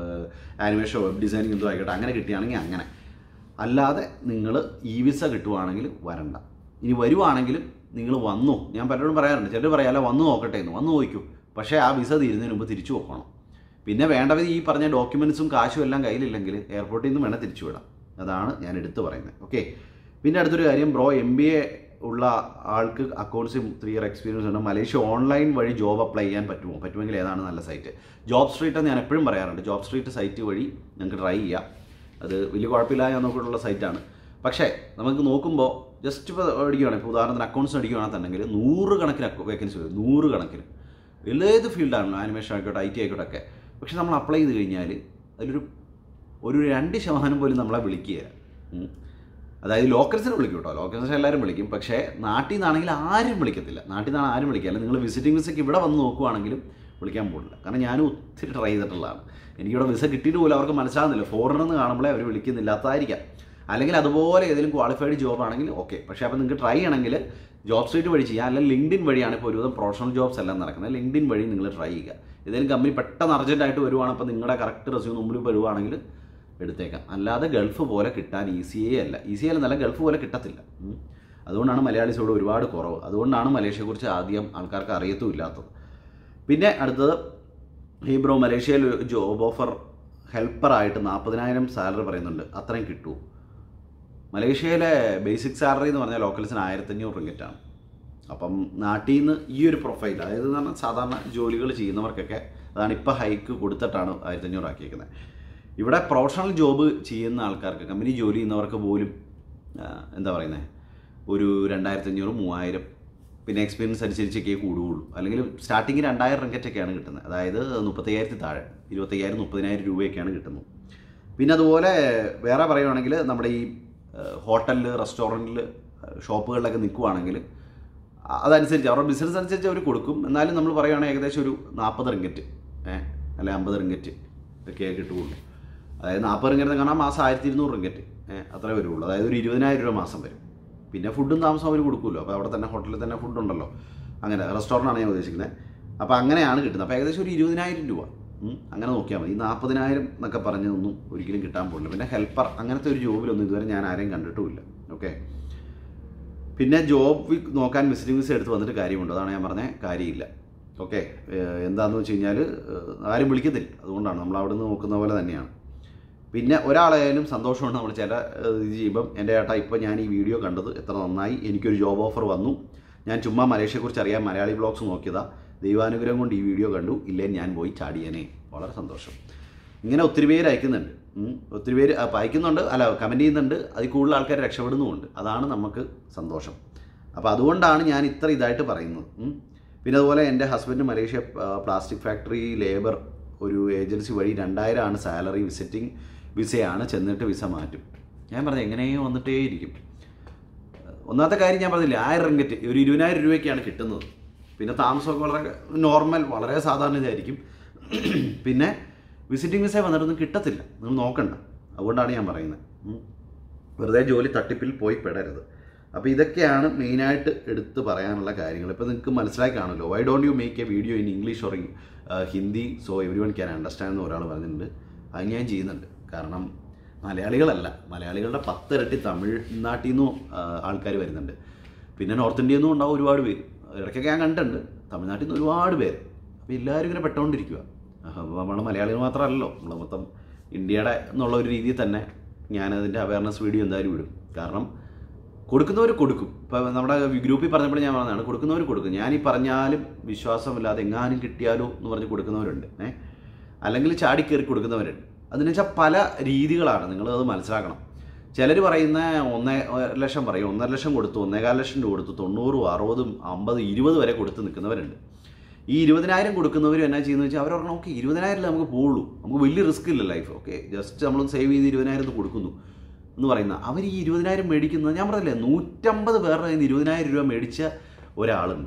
ആനിമേഷൻ വെബ് ഡിസൈനിങ് എന്തോ ആയിക്കോട്ടെ അങ്ങനെ കിട്ടുകയാണെങ്കിൽ അങ്ങനെ അല്ലാതെ നിങ്ങൾ ഇ വിസ കിട്ടുവാണെങ്കിൽ വരണ്ട ഇനി വരുവാണെങ്കിലും നിങ്ങൾ വന്നു ഞാൻ പലരോടും പറയാറുണ്ട് ചിലർ പറയാല്ല വന്നു നോക്കട്ടെ എന്ന് വന്നു നോക്കൂ പക്ഷേ ആ വിസ തീരുന്നതിന് മുമ്പ് തിരിച്ചു പോക്കണം പിന്നെ വേണ്ടവർ ഈ പറഞ്ഞ ഡോക്യുമെൻസും കാശും എല്ലാം കയ്യിലില്ലെങ്കിൽ എയർപോർട്ടിൽ നിന്ന് വേണം തിരിച്ചു വിടാം അതാണ് ഞാൻ എടുത്തു പറയുന്നത് ഓക്കെ പിന്നെ അടുത്തൊരു കാര്യം ബ്രോ എം ബി എ ഉള്ള ആൾക്ക് അക്കൗണ്ട്സും ത്രീ ഇയർ എക്സ്പീരിയൻസ് ഉണ്ട് മലേഷ്യ ഓൺലൈൻ വഴി ജോബ് അപ്ലൈ ചെയ്യാൻ പറ്റുമോ പറ്റുമെങ്കിൽ ഏതാണ് നല്ല സൈറ്റ് ജോബ് സ്ട്രീറ്റ് എന്ന് ഞാൻ എപ്പോഴും പറയാറുണ്ട് ജോബ് സ്ട്രീറ്റ് സൈറ്റ് വഴി നിങ്ങൾക്ക് ട്രൈ ചെയ്യാം അത് വലിയ കുഴപ്പമില്ല ഞാൻ നോക്കിയിട്ടുള്ള സൈറ്റാണ് പക്ഷേ നമുക്ക് നോക്കുമ്പോൾ ജസ്റ്റ് ഇപ്പോൾ അടിക്കുകയാണ് ഇപ്പോൾ ഉദാഹരണത്തിന് അക്കൗണ്ട്സ് അടിക്കുകയാണെങ്കിൽ തന്നെ നൂറ് കണക്കിന് വേക്കൻസി വരും നൂറ് കണക്കിന് ഏത് ഫീൽഡാണല്ലോ ആനിമേഷൻ ആയിക്കോട്ടെ ഐ ടി ആയിക്കോട്ടെ ഒക്കെ പക്ഷെ നമ്മൾ അപ്ലൈ ചെയ്ത് കഴിഞ്ഞാൽ അതിലൊരു ഒരു രണ്ട് ശതമാനം പോലും നമ്മളെ വിളിക്കുക ഉം. അതായത് ലോക്കൽസിനെ വിളിക്കും കേട്ടോ ലോക്കൽസിനെ എല്ലാവരും വിളിക്കും പക്ഷേ നാട്ടിൽ നിന്നാണെങ്കിൽ ആരും വിളിക്കത്തില്ല നാട്ടിൽ നിന്നാണ് ആരും വിളിക്കില്ല നിങ്ങൾ വിസിറ്റിംഗ് വിസയ്ക്ക് ഇവിടെ വന്ന് നോക്കുവാണെങ്കിലും വിളിക്കാൻ പോകില്ല കാരണം ഞാനും ഒത്തിരി ട്രൈ ചെയ്തിട്ടുള്ളതാണ് എനിക്കിവിടെ വിസ കിട്ടിയിട്ട് പോലും അവർക്ക് മനസ്സിലാകുന്നില്ല ഫോറിനർ എന്ന് കാണുമ്പോഴേ അവർ വിളിക്കുന്നില്ലാത്തതായിരിക്കാം അല്ലെങ്കിൽ അതുപോലെ ഏതെങ്കിലും ക്വാളിഫൈഡ് ജോബ് ആണെങ്കിൽ ഓക്കെ പക്ഷേ അപ്പോൾ നിങ്ങൾക്ക് ട്രൈ ചെയ്യണമെങ്കിൽ ജോബ് സ്ട്രീറ്റ് വഴി ചെയ്യാം അല്ലെങ്കിൽ ലിങ്ക്ഡിൻ വഴിയാണ് ഇപ്പോൾ ഒരുവിധം പ്രൊഫഷണൽ ജോബ്സ് എല്ലാം നടക്കുന്നത് ലിങ്ക്ഡിൻ വഴി നിങ്ങൾ ട്രൈ ചെയ്യുക ഏതെങ്കിലും കമ്പനി പെട്ടെന്ന് അർജൻറ്റായിട്ട് വരുവാണ് അപ്പോൾ നിങ്ങളുടെ കറക്റ്റ് റെസ്യൂം മുമ്പിൽ വരുവാണെങ്കിൽ എടുത്തേക്കാം അല്ലാതെ ഗൾഫ് പോലെ കിട്ടാൻ ഈസിയേ അല്ല ഈസി അല്ലെന്നല്ല ഗൾഫ് പോലെ കിട്ടത്തില്ല ഉം. അതുകൊണ്ടാണ് മലയാളീസോട് ഒരുപാട് കുറവ് അതുകൊണ്ടാണ് മലേഷ്യയെക്കുറിച്ച് ആദ്യം ആൾക്കാർക്ക് അറിയത്തും ഇല്ലാത്തത് പിന്നെ അടുത്തത് ഹീബ്രോ മലേഷ്യയിൽ ജോബ് ഓഫർ ഹെൽപ്പറായിട്ട് നാൽപ്പതിനായിരം സാലറി പറയുന്നുണ്ട് അത്രയും കിട്ടുമോ മലേഷ്യയിലെ ബേസിക് സാലറി എന്ന് പറഞ്ഞാൽ ലോക്കൽസിന് ആയിരത്തഞ്ഞൂറ് റിങ്കറ്റാണ് അപ്പം നാട്ടിൽ നിന്ന് ഈ ഒരു പ്രൊഫൈൽ അതായത് എന്ന് പറഞ്ഞാൽ സാധാരണ ജോലികൾ ചെയ്യുന്നവർക്കൊക്കെ അതാണ് ഇപ്പോൾ ഹൈക്ക് കൊടുത്തിട്ടാണ് ആയിരത്തഞ്ഞൂറ് ആക്കിയേക്കുന്നത് ഇവിടെ പ്രൊഫഷണൽ ജോബ് ചെയ്യുന്ന ആൾക്കാർക്ക് കമ്പനി ജോലി ചെയ്യുന്നവർക്ക് പോലും ആ, എന്താ പറയുന്നത് ഒരു രണ്ടായിരത്തഞ്ഞൂറ് മൂവായിരം പിന്നെ എക്സ്പീരിയൻസ് അനുസരിച്ചൊക്കെ കൂടുകയുള്ളൂ അല്ലെങ്കിൽ സ്റ്റാർട്ടിങ് രണ്ടായിരം റിങ്കറ്റൊക്കെയാണ് കിട്ടുന്നത് അതായത് മുപ്പത്തയ്യായിരത്തി താഴെ ഇരുപത്തയ്യായിരം മുപ്പതിനായിരം രൂപയൊക്കെയാണ് കിട്ടുന്നത് പിന്നെ അതുപോലെ വേറെ പറയുവാണെങ്കിൽ നമ്മുടെ ഈ ഹോട്ടലിൽ റെസ്റ്റോറൻറ്റിൽ ഷോപ്പുകളിലൊക്കെ നിൽക്കുവാണെങ്കിൽ അതനുസരിച്ച് അവരുടെ ബിസിനസ് അനുസരിച്ച് അവർ കൊടുക്കും എന്നാലും നമ്മൾ പറയുവാണെങ്കിൽ ഏകദേശം ഒരു നാൽപ്പത് റിങ്കറ്റ് ഏഹ് അല്ലെ അമ്പത് റിങ്കറ്റ് ഒക്കെ കിട്ടുകയുള്ളൂ അതായത് നാൽപ്പത് റിങ്കറ്റ് കാണാൻ മാസം ആയിരത്തി ഇരുന്നൂറ് റിങ്കറ്റ് ഏഹ് അത്രേ വരുള്ളൂ അതായത് ഒരു ഇരുപതിനായിരം രൂപ മാസം വരും പിന്നെ ഫുഡും താമസം അവർ കൊടുക്കുമല്ലോ അപ്പോൾ അവിടെ തന്നെ ഹോട്ടലിൽ തന്നെ ഫുഡ് ഉണ്ടല്ലോ അങ്ങനെ റെസ്റ്റോറൻ്റാണ് ഞാൻ ഉദ്ദേശിക്കുന്നത് അപ്പോൾ അങ്ങനെയാണ് കിട്ടുന്നത് അപ്പോൾ ഏകദേശം ഒരു ഇരുപതിനായിരം രൂപ ഉം, അങ്ങനെ നോക്കിയാൽ മതി ഈ നാൽപ്പതിനായിരം എന്നൊക്കെ പറഞ്ഞതൊന്നും ഒരിക്കലും കിട്ടാൻ പോകില്ല പിന്നെ ഹെൽപ്പർ അങ്ങനത്തെ ഒരു ജോബിലൊന്നും ഇതുവരെ ഞാൻ ആരെയും കണ്ടിട്ടുമില്ല ഓക്കെ പിന്നെ ജോബ് നോക്കാൻ വിസിറ്റിംഗ് വിസ എടുത്ത് വന്നിട്ട് കാര്യമുണ്ട് അതാണ് ഞാൻ പറഞ്ഞ കാര്യമില്ല ഓക്കെ എന്താണെന്ന് വെച്ച് കഴിഞ്ഞാൽ ആരും വിളിക്കത്തില്ല അതുകൊണ്ടാണ് നമ്മൾ അവിടെ നിന്ന് നോക്കുന്ന പോലെ തന്നെയാണ് പിന്നെ ഒരാളായാലും സന്തോഷമുണ്ട് നമ്മൾ ചില ഏഹ്, ഇത് ചെയ്യുമ്പം എൻ്റെ ഏട്ടാ ഇപ്പോൾ ഞാൻ ഈ വീഡിയോ കണ്ടത് എത്ര നന്നായി എനിക്കൊരു ജോബ് ഓഫർ വന്നു ഞാൻ ചുമ്മാ മലേഷ്യയെക്കുറിച്ച് അറിയാൻ മലയാളി ബ്ലോഗ്സ് നോക്കിയതാ ദൈവാനുഗ്രഹം കൊണ്ട് ഈ വീഡിയോ കണ്ടു ഇല്ലേ ഞാൻ പോയി ചാടിയനെ വളരെ സന്തോഷം ഇങ്ങനെ ഒത്തിരി പേര് അയക്കുന്നുണ്ട് ഉം. ഒത്തിരി പേര് അപ്പം അയക്കുന്നുണ്ട് അല്ല കമൻറ്റ് ചെയ്യുന്നുണ്ട് അതിൽ കൂടുതൽ ആൾക്കാർ രക്ഷപ്പെടുന്നുമുണ്ട് അതാണ് നമുക്ക് സന്തോഷം അപ്പോൾ അതുകൊണ്ടാണ് ഞാൻ ഇത്ര ഇതായിട്ട് പറയുന്നത് ഉം. പിന്നെ അതുപോലെ എൻ്റെ ഹസ്ബൻഡ് മലേഷ്യ ആ, പ്ലാസ്റ്റിക് ഫാക്ടറി ലേബർ ഒരു ഏജൻസി വഴി രണ്ടായിരം ആണ് സാലറി വിസിറ്റിംഗ് വിസയാണ് ചെന്നിട്ട് വിസ മാറ്റും ഞാൻ പറഞ്ഞു എങ്ങനെയോ വന്നിട്ടേ ഇരിക്കും ഒന്നാമത്തെ കാര്യം ഞാൻ പറഞ്ഞില്ല ആയിരം റിങ്കറ്റ് ഒരു ഇരുപതിനായിരം രൂപയ്ക്കാണ് കിട്ടുന്നത് പിന്നെ താമസമൊക്കെ വളരെ നോർമൽ വളരെ സാധാരണ ഇതായിരിക്കും പിന്നെ വിസിറ്റിംഗ് വിസ വന്നിട്ടൊന്നും കിട്ടത്തില്ല നിങ്ങൾ നോക്കണ്ട അതുകൊണ്ടാണ് ഞാൻ പറയുന്നത് ഉം. വെറുതെ ജോലി തട്ടിപ്പിൽ പോയി പെടരുത് അപ്പോൾ ഇതൊക്കെയാണ് മെയിനായിട്ട് എടുത്ത് പറയാനുള്ള കാര്യങ്ങൾ ഇപ്പോൾ നിങ്ങൾക്ക് മനസ്സിലായി കാണുമല്ലോ why don't you make a video in English or Hindi so everyone can understand എന്ന് ഒരാൾ പറഞ്ഞിട്ടുണ്ട് അത് ഞാൻ ചെയ്യുന്നുണ്ട് കാരണം മലയാളികളല്ല മലയാളികളുടെ പത്തിരട്ടി തമിഴ്നാട്ടിൽ നിന്നും ആൾക്കാർ വരുന്നുണ്ട് പിന്നെ നോർത്ത് ഇന്ത്യയിൽ നിന്നും ഉണ്ടാവും ഒരുപാട് പേര് ഇടയ്ക്കൊക്കെ ഞാൻ കണ്ടിട്ടുണ്ട് തമിഴ്നാട്ടിൽ നിന്ന് ഒരുപാട് പേര് അപ്പോൾ എല്ലാവരും ഇങ്ങനെ പെട്ടുകൊണ്ടിരിക്കുക അപ്പോൾ നമ്മൾ മലയാളികൾ മാത്രമല്ലല്ലോ നമ്മൾ മൊത്തം ഇന്ത്യയുടെ എന്നുള്ള ഒരു രീതിയിൽ തന്നെ ഞാനതിൻ്റെ അവയർനെസ് വീഡിയോ എന്തായാലും വിടും കാരണം കൊടുക്കുന്നവർ കൊടുക്കും ഇപ്പോൾ നമ്മുടെ ഗ്രൂപ്പിൽ പറഞ്ഞപ്പോൾ ഞാൻ പറഞ്ഞതാണ് കൊടുക്കുന്നവർ കൊടുക്കും ഞാൻ ഈ പറഞ്ഞാലും വിശ്വാസമില്ലാതെ എങ്ങാനും കിട്ടിയാലോ എന്ന് പറഞ്ഞ് കൊടുക്കുന്നവരുണ്ട് ഏ അല്ലെങ്കിൽ ചാടിക്കയറി കൊടുക്കുന്നവരുണ്ട് അതിന് വെച്ചാൽ പല രീതികളാണ് നിങ്ങളത് മനസ്സിലാക്കണം ചിലർ പറയുന്ന ഒന്നേ ഒരു ലക്ഷം പറയും ഒന്നര ലക്ഷം കൊടുത്തു ഒന്നേകാൽ ലക്ഷം രൂപ കൊടുത്തു തൊണ്ണൂറും അറുപതും അമ്പത് ഇരുപത് വരെ കൊടുത്ത് നിൽക്കുന്നവരുണ്ട് ഈ ഇരുപതിനായിരം കൊടുക്കുന്നവരും എന്നാ ചെയ്യുന്നത് വെച്ചാൽ അവർ പറഞ്ഞു ഓക്കെ ഇരുപതിനായിരം നമുക്ക് പോകുള്ളൂ നമുക്ക് വലിയ റിസ്ക് ഇല്ല ലൈഫ് ഓക്കെ ജസ്റ്റ് നമ്മൾ സേവ് ചെയ്ത് ഇരുപതിനായിരം ഇത് കൊടുക്കുന്നു എന്ന് പറയുന്ന അവർ ഈ ഇരുപതിനായിരം മേടിക്കുന്നത് ഞാൻ പറഞ്ഞില്ലേ നൂറ്റമ്പത് പേരുടെ കയ്യിൽ നിന്ന് ഇരുപതിനായിരം രൂപ മേടിച്ച ഒരാളുണ്ട്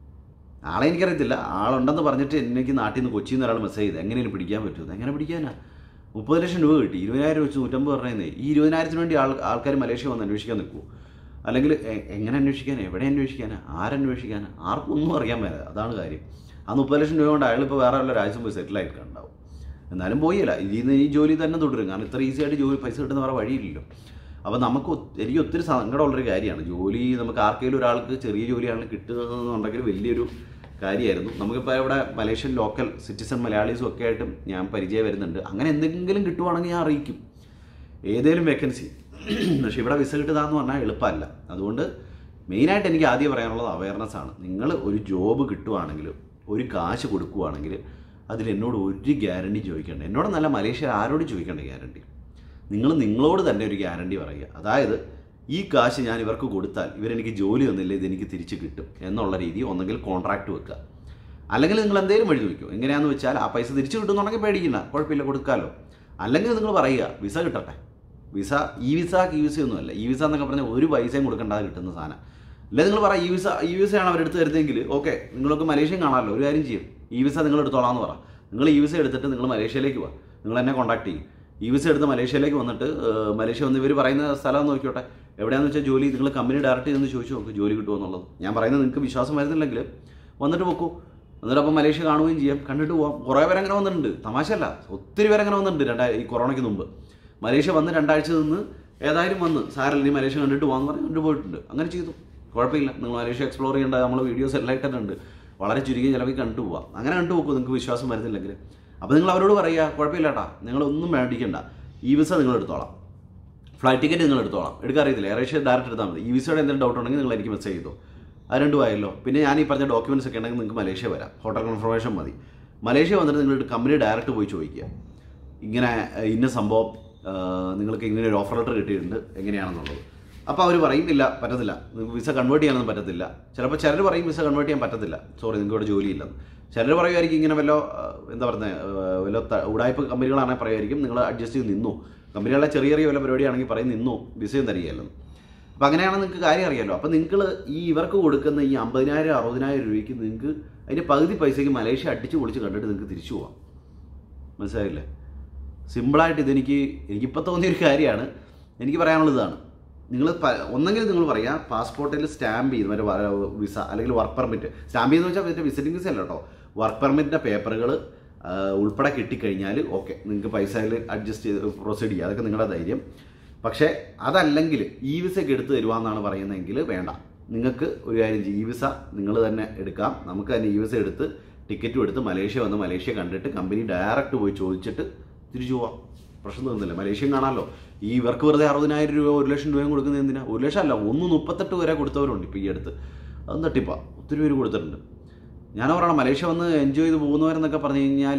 ആളെ എനിക്കറിയത്തില്ല ആളുണ്ടെന്ന് പറഞ്ഞിട്ട് എനിക്ക് നാട്ടിൽ നിന്ന് കൊച്ചിയിൽ നിന്ന് ഒരാൾ മെസ്സേജ് ചെയ്ത് എങ്ങനെയാണ് പിടിക്കാൻ പറ്റുന്നത് എങ്ങനെ പിടിക്കാനാ മുപ്പത് ലക്ഷം രൂപ കിട്ടി ഇരുപതിനായിരം വെച്ച് നൂറ്റമ്പത് പറഞ്ഞേ ഈ ഇരുപതിനായിരത്തിന് വേണ്ടി ആൾ ആൾക്കാർ മലേഷ്യ വന്ന് അന്വേഷിക്കാൻ നിൽക്കുമോ അല്ലെങ്കിൽ എ- എങ്ങനെ അന്വേഷിക്കാൻ എവിടെ അന്വേഷിക്കാനാ ആരന്വേഷിക്കാനാ ആർക്കും ഒന്നും അറിയാൻ മേല അതാണ് കാര്യം ആ മുപ്പത് ലക്ഷം രൂപ കൊണ്ട് അയാളിപ്പോൾ വേറെ വല്ല രാജ്യം പോയി സെറ്റിൽ ആയിട്ട് ഉണ്ടാവും എന്നാലും പോയില്ല ഇതിൽ നിന്ന് ഈ ജോലി തന്നെ തുടരും കാരണം ഇത്ര ഈസി ആയിട്ട് ജോലി പൈസ കിട്ടുന്ന വേറെ വഴിയില്ലല്ലോ അപ്പോൾ നമുക്ക് ഒ- എനിക്ക് ഒത്തിരി സങ്കടമുള്ളൊരു കാര്യമാണ് ജോലി നമുക്ക് ആർക്കെങ്കിലും ഒരാൾക്ക് ചെറിയ ജോലിയാണ് കിട്ടുന്നതെന്നുണ്ടെങ്കിൽ വലിയൊരു കാര്യമായിരുന്നു നമുക്കിപ്പോൾ ഇവിടെ മലേഷ്യൻ ലോക്കൽ സിറ്റിസൺ മലയാളീസും ഒക്കെ ആയിട്ടും ഞാൻ പരിചയം വരുന്നുണ്ട് അങ്ങനെ എന്തെങ്കിലും കിട്ടുവാണെങ്കിൽ ഞാൻ അറിയിക്കും ഏതേലും വേക്കൻസി പക്ഷേ ഇവിടെ വിസ കിട്ടുകയെന്ന് പറഞ്ഞാൽ എളുപ്പമല്ല അതുകൊണ്ട് മെയിനായിട്ട് എനിക്ക് ആദ്യം പറയാനുള്ളത് അവയർനെസ് ആണ് നിങ്ങൾ ഒരു ജോബ് കിട്ടുവാണെങ്കിൽ ഒരു കാശ് കൊടുക്കുവാണെങ്കിൽ അതിൽ എന്നോട് ഒരു ഗ്യാരണ്ടി ചോദിക്കേണ്ട എന്നോട് നല്ല മലേഷ്യ ആരോട് ചോദിക്കേണ്ട ഗ്യാരണ്ടി നിങ്ങൾ നിങ്ങളോട് തന്നെ ഒരു ഗ്യാരണ്ടി പറയുക അതായത് ഈ കാശ് ഞാൻ ഇവർക്ക് കൊടുത്താൽ ഇവരെനിക്ക് ജോലി തന്നില്ല ഇതെനിക്ക് തിരിച്ച് കിട്ടും എന്നുള്ള രീതി ഒന്നെങ്കിൽ കോൺട്രാക്റ്റ് വെക്കുക അല്ലെങ്കിൽ നിങ്ങൾ എന്തെങ്കിലും വഴി ചോദിക്കും എങ്ങനെയാണെന്ന് വെച്ചാൽ ആ പൈസ തിരിച്ചു കിട്ടുന്നുണ്ടെങ്കിൽ പേടിക്കണ്ട കുഴപ്പമില്ല കൊടുക്കാമല്ലോ അല്ലെങ്കിൽ നിങ്ങൾ പറയുക വിസ കിട്ടട്ടെ വിസ ഈ വിസ ഈ വിസ ഒന്നുമല്ല ഈ വിസ എന്നൊക്കെ പറഞ്ഞാൽ ഒരു പൈസയും കൊടുക്കേണ്ടാതെ കിട്ടുന്ന സാധനം അല്ലെങ്കിൽ നിങ്ങൾ പറ ഈ വിസ ഈ വിസയാണ് അവരെടുത്ത് തരുന്നതെങ്കിൽ ഓക്കെ നിങ്ങൾക്ക് മലേഷ്യയും കാണാമല്ലോ ഒരു കാര്യം ചെയ്യും ഈ വിസ നിങ്ങൾ എടുത്തോളാന്ന് പറ നിങ്ങൾ ഈ വിസ എടുത്തിട്ട് നിങ്ങൾ മലേഷ്യയിലേക്ക് പോവാ നിങ്ങൾ എന്നെ കോൺടാക്ട് ചെയ്യും ഈ വിസ എടുത്ത് മലേഷ്യയിലേക്ക് വന്നിട്ട് ഏഹ്, മലേഷ്യ വന്ന് ഇവർ പറയുന്ന സ്ഥലം ഒന്ന് നോക്കിയോട്ടെ എവിടെയാണെന്ന് വെച്ചാൽ ജോലി നിങ്ങൾ കമ്പനി ഡയറക്റ്റ് ചെന്ന് ചോദിച്ചു നോക്ക് ജോലി കിട്ടുമോ എന്നുള്ളത് ഞാൻ പറയുന്നത് നിങ്ങൾക്ക് വിശ്വാസം വരുന്നില്ലെങ്കിൽ വന്നിട്ട് പോക്കൂ എന്നിട്ട് അപ്പം മലേഷ്യ കാണുകയും ചെയ്യാം കണ്ടിട്ട് പോവാം കുറേ പേര് അങ്ങനെ വന്നിട്ടുണ്ട് തമാശയല്ല ഒത്തിരി പേര് അങ്ങനെ വന്നിട്ടുണ്ട് രണ്ടാ ഈ കൊറോണയ്ക്ക് മുമ്പ് മലേഷ്യ വന്ന് രണ്ടാഴ്ച നിന്ന് ഏതായാലും വന്ന് സാരല്ല നീ മലേഷ്യ കണ്ടിട്ട് പോകാമെന്ന് പറഞ്ഞ് കണ്ടു പോയിട്ടുണ്ട് അങ്ങനെ ചെയ്തു കുഴപ്പമില്ല നിങ്ങൾ മലേഷ്യ എക്സ്പ്ലോർ ചെയ്യേണ്ട നമ്മൾ വീഡിയോസ് എല്ലാം ഇട്ടിട്ടുണ്ട് വളരെ ചുരുങ്ങിയ ചിലവിൽ കണ്ടു പോവാം അങ്ങനെ കണ്ടു പോക്കൂ നിങ്ങൾക്ക് വിശ്വാസം വരുന്നില്ലെങ്കിൽ അപ്പോൾ നിങ്ങൾ അവരോട് പറയുക കുഴപ്പമില്ല കേട്ടാ നിങ്ങളൊന്നും മേടിക്കണ്ട ഈ വിസ നിങ്ങൾ എടുത്തോളാം ഫ്ലൈറ്റ് ടിക്കറ്റ് നിങ്ങൾ എടുത്തോളാം എടുക്കാൻ അറിയത്തില്ല എയറേഷ്യ ഡയറക്റ്റ് എടുത്താൽ മതി ഈ വിസയുടെ എന്തെങ്കിലും ഡൗട്ട് ഉണ്ടെങ്കിൽ നിങ്ങൾ എനിക്ക് മെസ്സേജ് ചെയ്തോ അത് രണ്ടും ആയല്ലോ പിന്നെ ഞാൻ ഈ പറഞ്ഞ ഡോക്യുമെൻറ്റ്സ് ഒക്കെ ഉണ്ടെങ്കിൽ നിങ്ങൾക്ക് മലേഷ്യ വരാം ഹോട്ടൽ കൺഫർമേഷൻ മതി മലേഷ്യ വന്നിട്ട് നിങ്ങളുടെ കമ്പനി ഡയറക്റ്റ് പോയി ചോദിക്കുക ഇങ്ങനെ ഏഹ്, ഇന്ന സംഭവം ഏഹ്, നിങ്ങൾക്ക് ഇങ്ങനെ ഒരു ഓഫർ ലെറ്റർ കിട്ടിയിട്ടുണ്ട് എങ്ങനെയാണെന്നുള്ളത് അപ്പോൾ അവർ പറയും ഇല്ല പറ്റത്തില്ല നിങ്ങൾക്ക് വിസ കൺവേർട്ട് ചെയ്യാനൊന്നും പറ്റത്തില്ല ചിലപ്പോൾ ചിലർ പറയും വിസ കൺവേർട്ട് ചെയ്യാൻ പറ്റത്തില്ല സോറി നിങ്ങൾക്ക് ഇവിടെ ജോലിയില്ലെന്ന് ചിലർ പറയുമായിരിക്കും ഇങ്ങനെ വല്ല ഏഹ്, എന്താ പറയുന്നത് വല്ല ത- ഉടായ്പ കമ്പനികളാണെങ്കിൽ പറയുമായിരിക്കും നിങ്ങൾ അഡ്ജസ്റ്റ് ചെയ്ത് നിന്നു കമ്പനികളുടെ ചെറിയ ചെറിയ വല്ല പരിപാടിയാണെങ്കിൽ പറയും നിന്നു വിസയും തരികയല്ലെന്ന് അപ്പോൾ അങ്ങനെയാണെങ്കിൽ നിങ്ങൾക്ക് കാര്യം അറിയാമല്ലോ അപ്പോൾ നിങ്ങൾ ഈ ഇവർക്ക് കൊടുക്കുന്ന ഈ അമ്പതിനായിരം അറുപതിനായിരം രൂപയ്ക്ക് നിങ്ങൾക്ക് അതിൻ്റെ പകുതി പൈസയ്ക്ക് മലേഷ്യ അടിച്ച് പൊളിച്ച് കണ്ടിട്ട് നിങ്ങൾക്ക് തിരിച്ചു പോവാം മനസ്സിലായില്ലേ സിമ്പിളായിട്ട് ഇതെനിക്ക് എനിക്കിപ്പോൾ തോന്നിയൊരു കാര്യമാണ് എനിക്ക് പറയാനുള്ളത് ഇതാണ് നിങ്ങൾ ഒന്നെങ്കിൽ നിങ്ങൾ പറയുക പാസ്പോർട്ടിൽ സ്റ്റാമ്പ് ചെയ്ത് മറ്റേ വ- വിസ അല്ലെങ്കിൽ വർക്ക് പെർമിറ്റ് സ്റ്റാമ്പ് ചെയ്തെന്ന് വെച്ചാൽ മറ്റേ വിസിറ്റിംഗ് വിസ അല്ല കേട്ടോ വർക്ക് പെർമിറ്റിൻ്റെ പേപ്പറുകൾ ഉൾപ്പെടെ കിട്ടിക്കഴിഞ്ഞാൽ ഓക്കെ നിങ്ങൾക്ക് പൈസയിൽ അഡ്ജസ്റ്റ് ചെയ്ത് പ്രൊസീഡ് ചെയ്യുക അതൊക്കെ നിങ്ങളുടെ ധൈര്യം പക്ഷേ അതല്ലെങ്കിൽ ഈ വിസയൊക്കെ എടുത്ത് തരുവാന്നാണ് പറയുന്നതെങ്കിൽ വേണ്ട നിങ്ങൾക്ക് ഒരു കാര്യം ചെയ്യും ഈ വിസ നിങ്ങൾ തന്നെ എടുക്കാം നമുക്ക് തന്നെ ഈ വിസ എടുത്ത് ടിക്കറ്റും എടുത്ത് മലേഷ്യ വന്ന് മലേഷ്യ കണ്ടിട്ട് കമ്പനി ഡയറക്റ്റ് പോയി ചോദിച്ചിട്ട് തിരിച്ചു പോവാം പ്രശ്നം തീർന്നില്ല മലേഷ്യയും കാണാമല്ലോ ഈ ഇവർക്ക് വെറുതെ അറുപതിനായിരം രൂപ ഒരു ലക്ഷം രൂപയും കൊടുക്കുന്നത് എന്തിനാ ഒരു ലക്ഷം അല്ല ഒന്ന് മുപ്പത്തെട്ട് വരെ കൊടുത്തവരുണ്ട് ഇപ്പോൾ ഈ അടുത്ത് അത് തട്ടിപ്പാ ഒത്തിരി പേര് കൊടുത്തിട്ടുണ്ട് ഞാൻ പറയണം മലേഷ്യ വന്ന് എൻജോയ് ചെയ്ത് പോകുന്നവരെന്നൊക്കെ പറഞ്ഞു കഴിഞ്ഞാൽ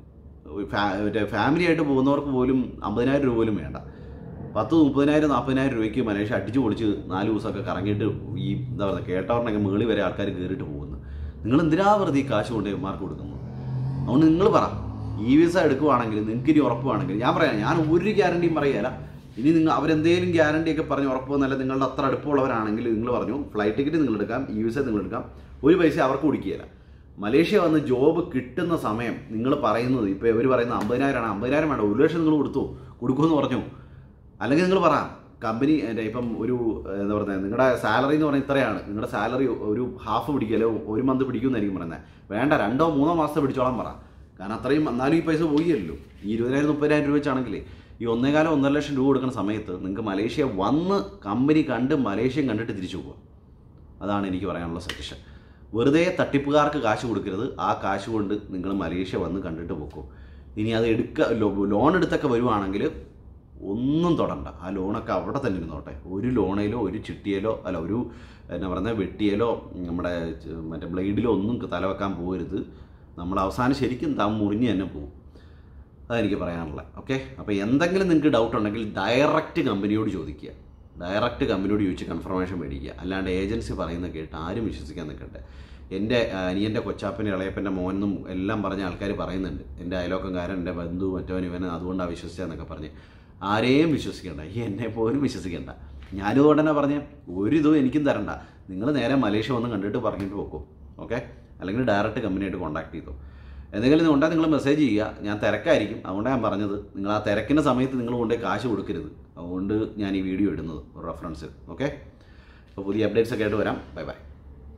മറ്റേ ഫാമിലി ആയിട്ട് പോകുന്നവർക്ക് പോലും അമ്പതിനായിരം രൂപ പോലും വേണ്ട പത്ത് മുപ്പതിനായിരം നാൽപ്പതിനായിരം രൂപയ്ക്ക് മലേഷ്യ അടിച്ചു പൊളിച്ച് നാല് ദിവസമൊക്കെ കറങ്ങിയിട്ട് ഈ എന്താ പറയുക കേട്ടവറിനൊക്കെ മുകളിൽ വരെ ആൾക്കാർ കയറിയിട്ട് പോകുന്നു നിങ്ങൾ എന്തിനാ വെറുതെ ഈ കാശ് കൊണ്ട് മാർക്ക് കൊടുക്കുന്നു അതുകൊണ്ട് നിങ്ങൾ പറ ഈ വിസ എടുക്കുവാണെങ്കിൽ നിങ്ങൾക്ക് ഇനി ഉറപ്പുവാണെങ്കിൽ ഞാൻ പറയാം ഞാൻ ഒരു ഗ്യാരണ്ടിയും പറയുകയല്ല ഇനി നിങ്ങൾ അവരെന്തെങ്കിലും ഗ്യാരണ്ടി ഒക്കെ പറഞ്ഞ് ഉറപ്പ് വന്നല്ല നിങ്ങളുടെ അത്ര അടുപ്പമുള്ളവരാണെങ്കിൽ നിങ്ങൾ പറഞ്ഞു ഫ്ലൈറ്റ് ടിക്കറ്റ് നിങ്ങൾ എടുക്കാം ഈ വിസ നിങ്ങൾ എടുക്കാം ഒരു പൈസ അവർക്ക് കൊടുക്കുകയില്ല മലേഷ്യ വന്ന് ജോബ് കിട്ടുന്ന സമയം നിങ്ങൾ പറയുന്നത് ഇപ്പോൾ ഇവർ പറയുന്നത് അമ്പതിനായിരമാണ് അമ്പതിനായിരം വേണ്ട ഒരു ലക്ഷം നിങ്ങൾ കൊടുത്തു കൊടുക്കുമെന്ന് പറഞ്ഞു അല്ലെങ്കിൽ നിങ്ങൾ പറ കമ്പനി എൻ്റെ ഇപ്പം ഒരു ഏഹ്, എന്താ പറയുക നിങ്ങളുടെ സാലറി എന്ന് പറഞ്ഞാൽ ഇത്രയാണ് നിങ്ങളുടെ സാലറി ഒരു ഹാഫ് പിടിക്കലോ ഒരു മന്ത് പിടിക്കുമെന്നായിരിക്കും പറയുന്നത് വേണ്ട രണ്ടോ മൂന്നോ മാസത്തെ പിടിച്ചോളാൻ പറ കാരണം അത്രയും എന്നാലും ഈ പൈസ പോയല്ലോ ഈ ഇരുപതിനായിരം മുപ്പതിനായിരം രൂപ വെച്ചാണെങ്കിൽ ഈ ഒന്നേകാലം ഒന്നര ലക്ഷം രൂപ കൊടുക്കുന്ന സമയത്ത് നിങ്ങൾക്ക് മലേഷ്യ വന്ന് കമ്പനി കണ്ട് മലേഷ്യയും കണ്ടിട്ട് തിരിച്ചു പോകാം അതാണ് എനിക്ക് പറയാനുള്ള സജഷൻ വെറുതെ തട്ടിപ്പുകാർക്ക് കാശ് കൊടുക്കരുത് ആ കാശ് കൊണ്ട് നിങ്ങൾ മലേഷ്യ വന്ന് കണ്ടിട്ട് പോക്കോ ഇനി അത് എടുക്ക ലോ- ലോൺ എടുത്തൊക്കെ വരുവാണെങ്കിൽ ഒന്നും തൊടണ്ട ആ ലോണൊക്കെ അവിടെ തന്നെ ഇരുന്നോട്ടെ ഒരു ലോണയിലോ ഒരു ചിട്ടിയിലോ അല്ല ഒരു എന്നാ പറയുന്നത് വെട്ടിയിലോ നമ്മുടെ ച- മറ്റേ ബ്ലേഡിലോ ഒന്നും തലവെക്കാൻ പോകരുത് നമ്മൾ അവസാനം ശരിക്കും താൻ മുറിഞ്ഞ് തന്നെ പോകും അതെനിക്ക് പറയാനുള്ളത് ഓക്കെ അപ്പോൾ എന്തെങ്കിലും നിങ്ങൾക്ക് ഡൗട്ട് ഉണ്ടെങ്കിൽ ഡയറക്റ്റ് കമ്പനിയോട് ചോദിക്കുക ഡയറക്റ്റ് കമ്പനിയോട് ചോദിച്ച് കൺഫർമേഷൻ മേടിക്കുക അല്ലാണ്ട് ഏജൻസി പറയുന്ന കേട്ട് ആരും വിശ്വസിക്കാൻ നിൽക്കട്ടെ എൻ്റെ ആ, അനിയൻ്റെ കൊച്ചാപ്പൻ്റെ ഇളയപ്പൻ്റെ മോനെന്നും എല്ലാം പറഞ്ഞ ആൾക്കാർ പറയുന്നുണ്ട് എൻ്റെ അയലോക്കംകാരൻ എൻ്റെ ബന്ധു മറ്റവൻ ഇവന് അതുകൊണ്ടാണ് വിശ്വസിച്ചതെന്നൊക്കെ പറഞ്ഞ് ആരെയും വിശ്വസിക്കണ്ട ഈ എന്നെ പോലും വിശ്വസിക്കണ്ട ഞാനും ഉടനെ പറഞ്ഞ് ഒരു ഇതും എനിക്കും തരണ്ട നിങ്ങൾ നേരെ മലേഷ്യ വന്ന് കണ്ടിട്ട് പറഞ്ഞിട്ട് പോക്കോ ഓക്കെ അല്ലെങ്കിൽ ഡയറക്റ്റ് കമ്പനിയായിട്ട് കോൺടാക്ട് ചെയ്തോ എന്തെങ്കിലും ഉണ്ടെങ്കിൽ നിങ്ങൾ മെസ്സേജ് ചെയ്യുക ഞാൻ തിരക്കായിരിക്കും അതുകൊണ്ടാണ് ഞാൻ പറഞ്ഞത് നിങ്ങൾ ആ തിരക്കിൻ്റെ സമയത്ത് നിങ്ങൾ കൊണ്ടുപോയി കാശ് കൊടുക്കരുത് അതുകൊണ്ട് ഞാൻ ഈ വീഡിയോ ഇടുന്നത് ഒരു റെഫറൻസ് ഓക്കെ അപ്പോൾ പുതിയ അപ്ഡേറ്റ്സ് ഒക്കെ ആയിട്ട് വരാം ബൈ ബൈ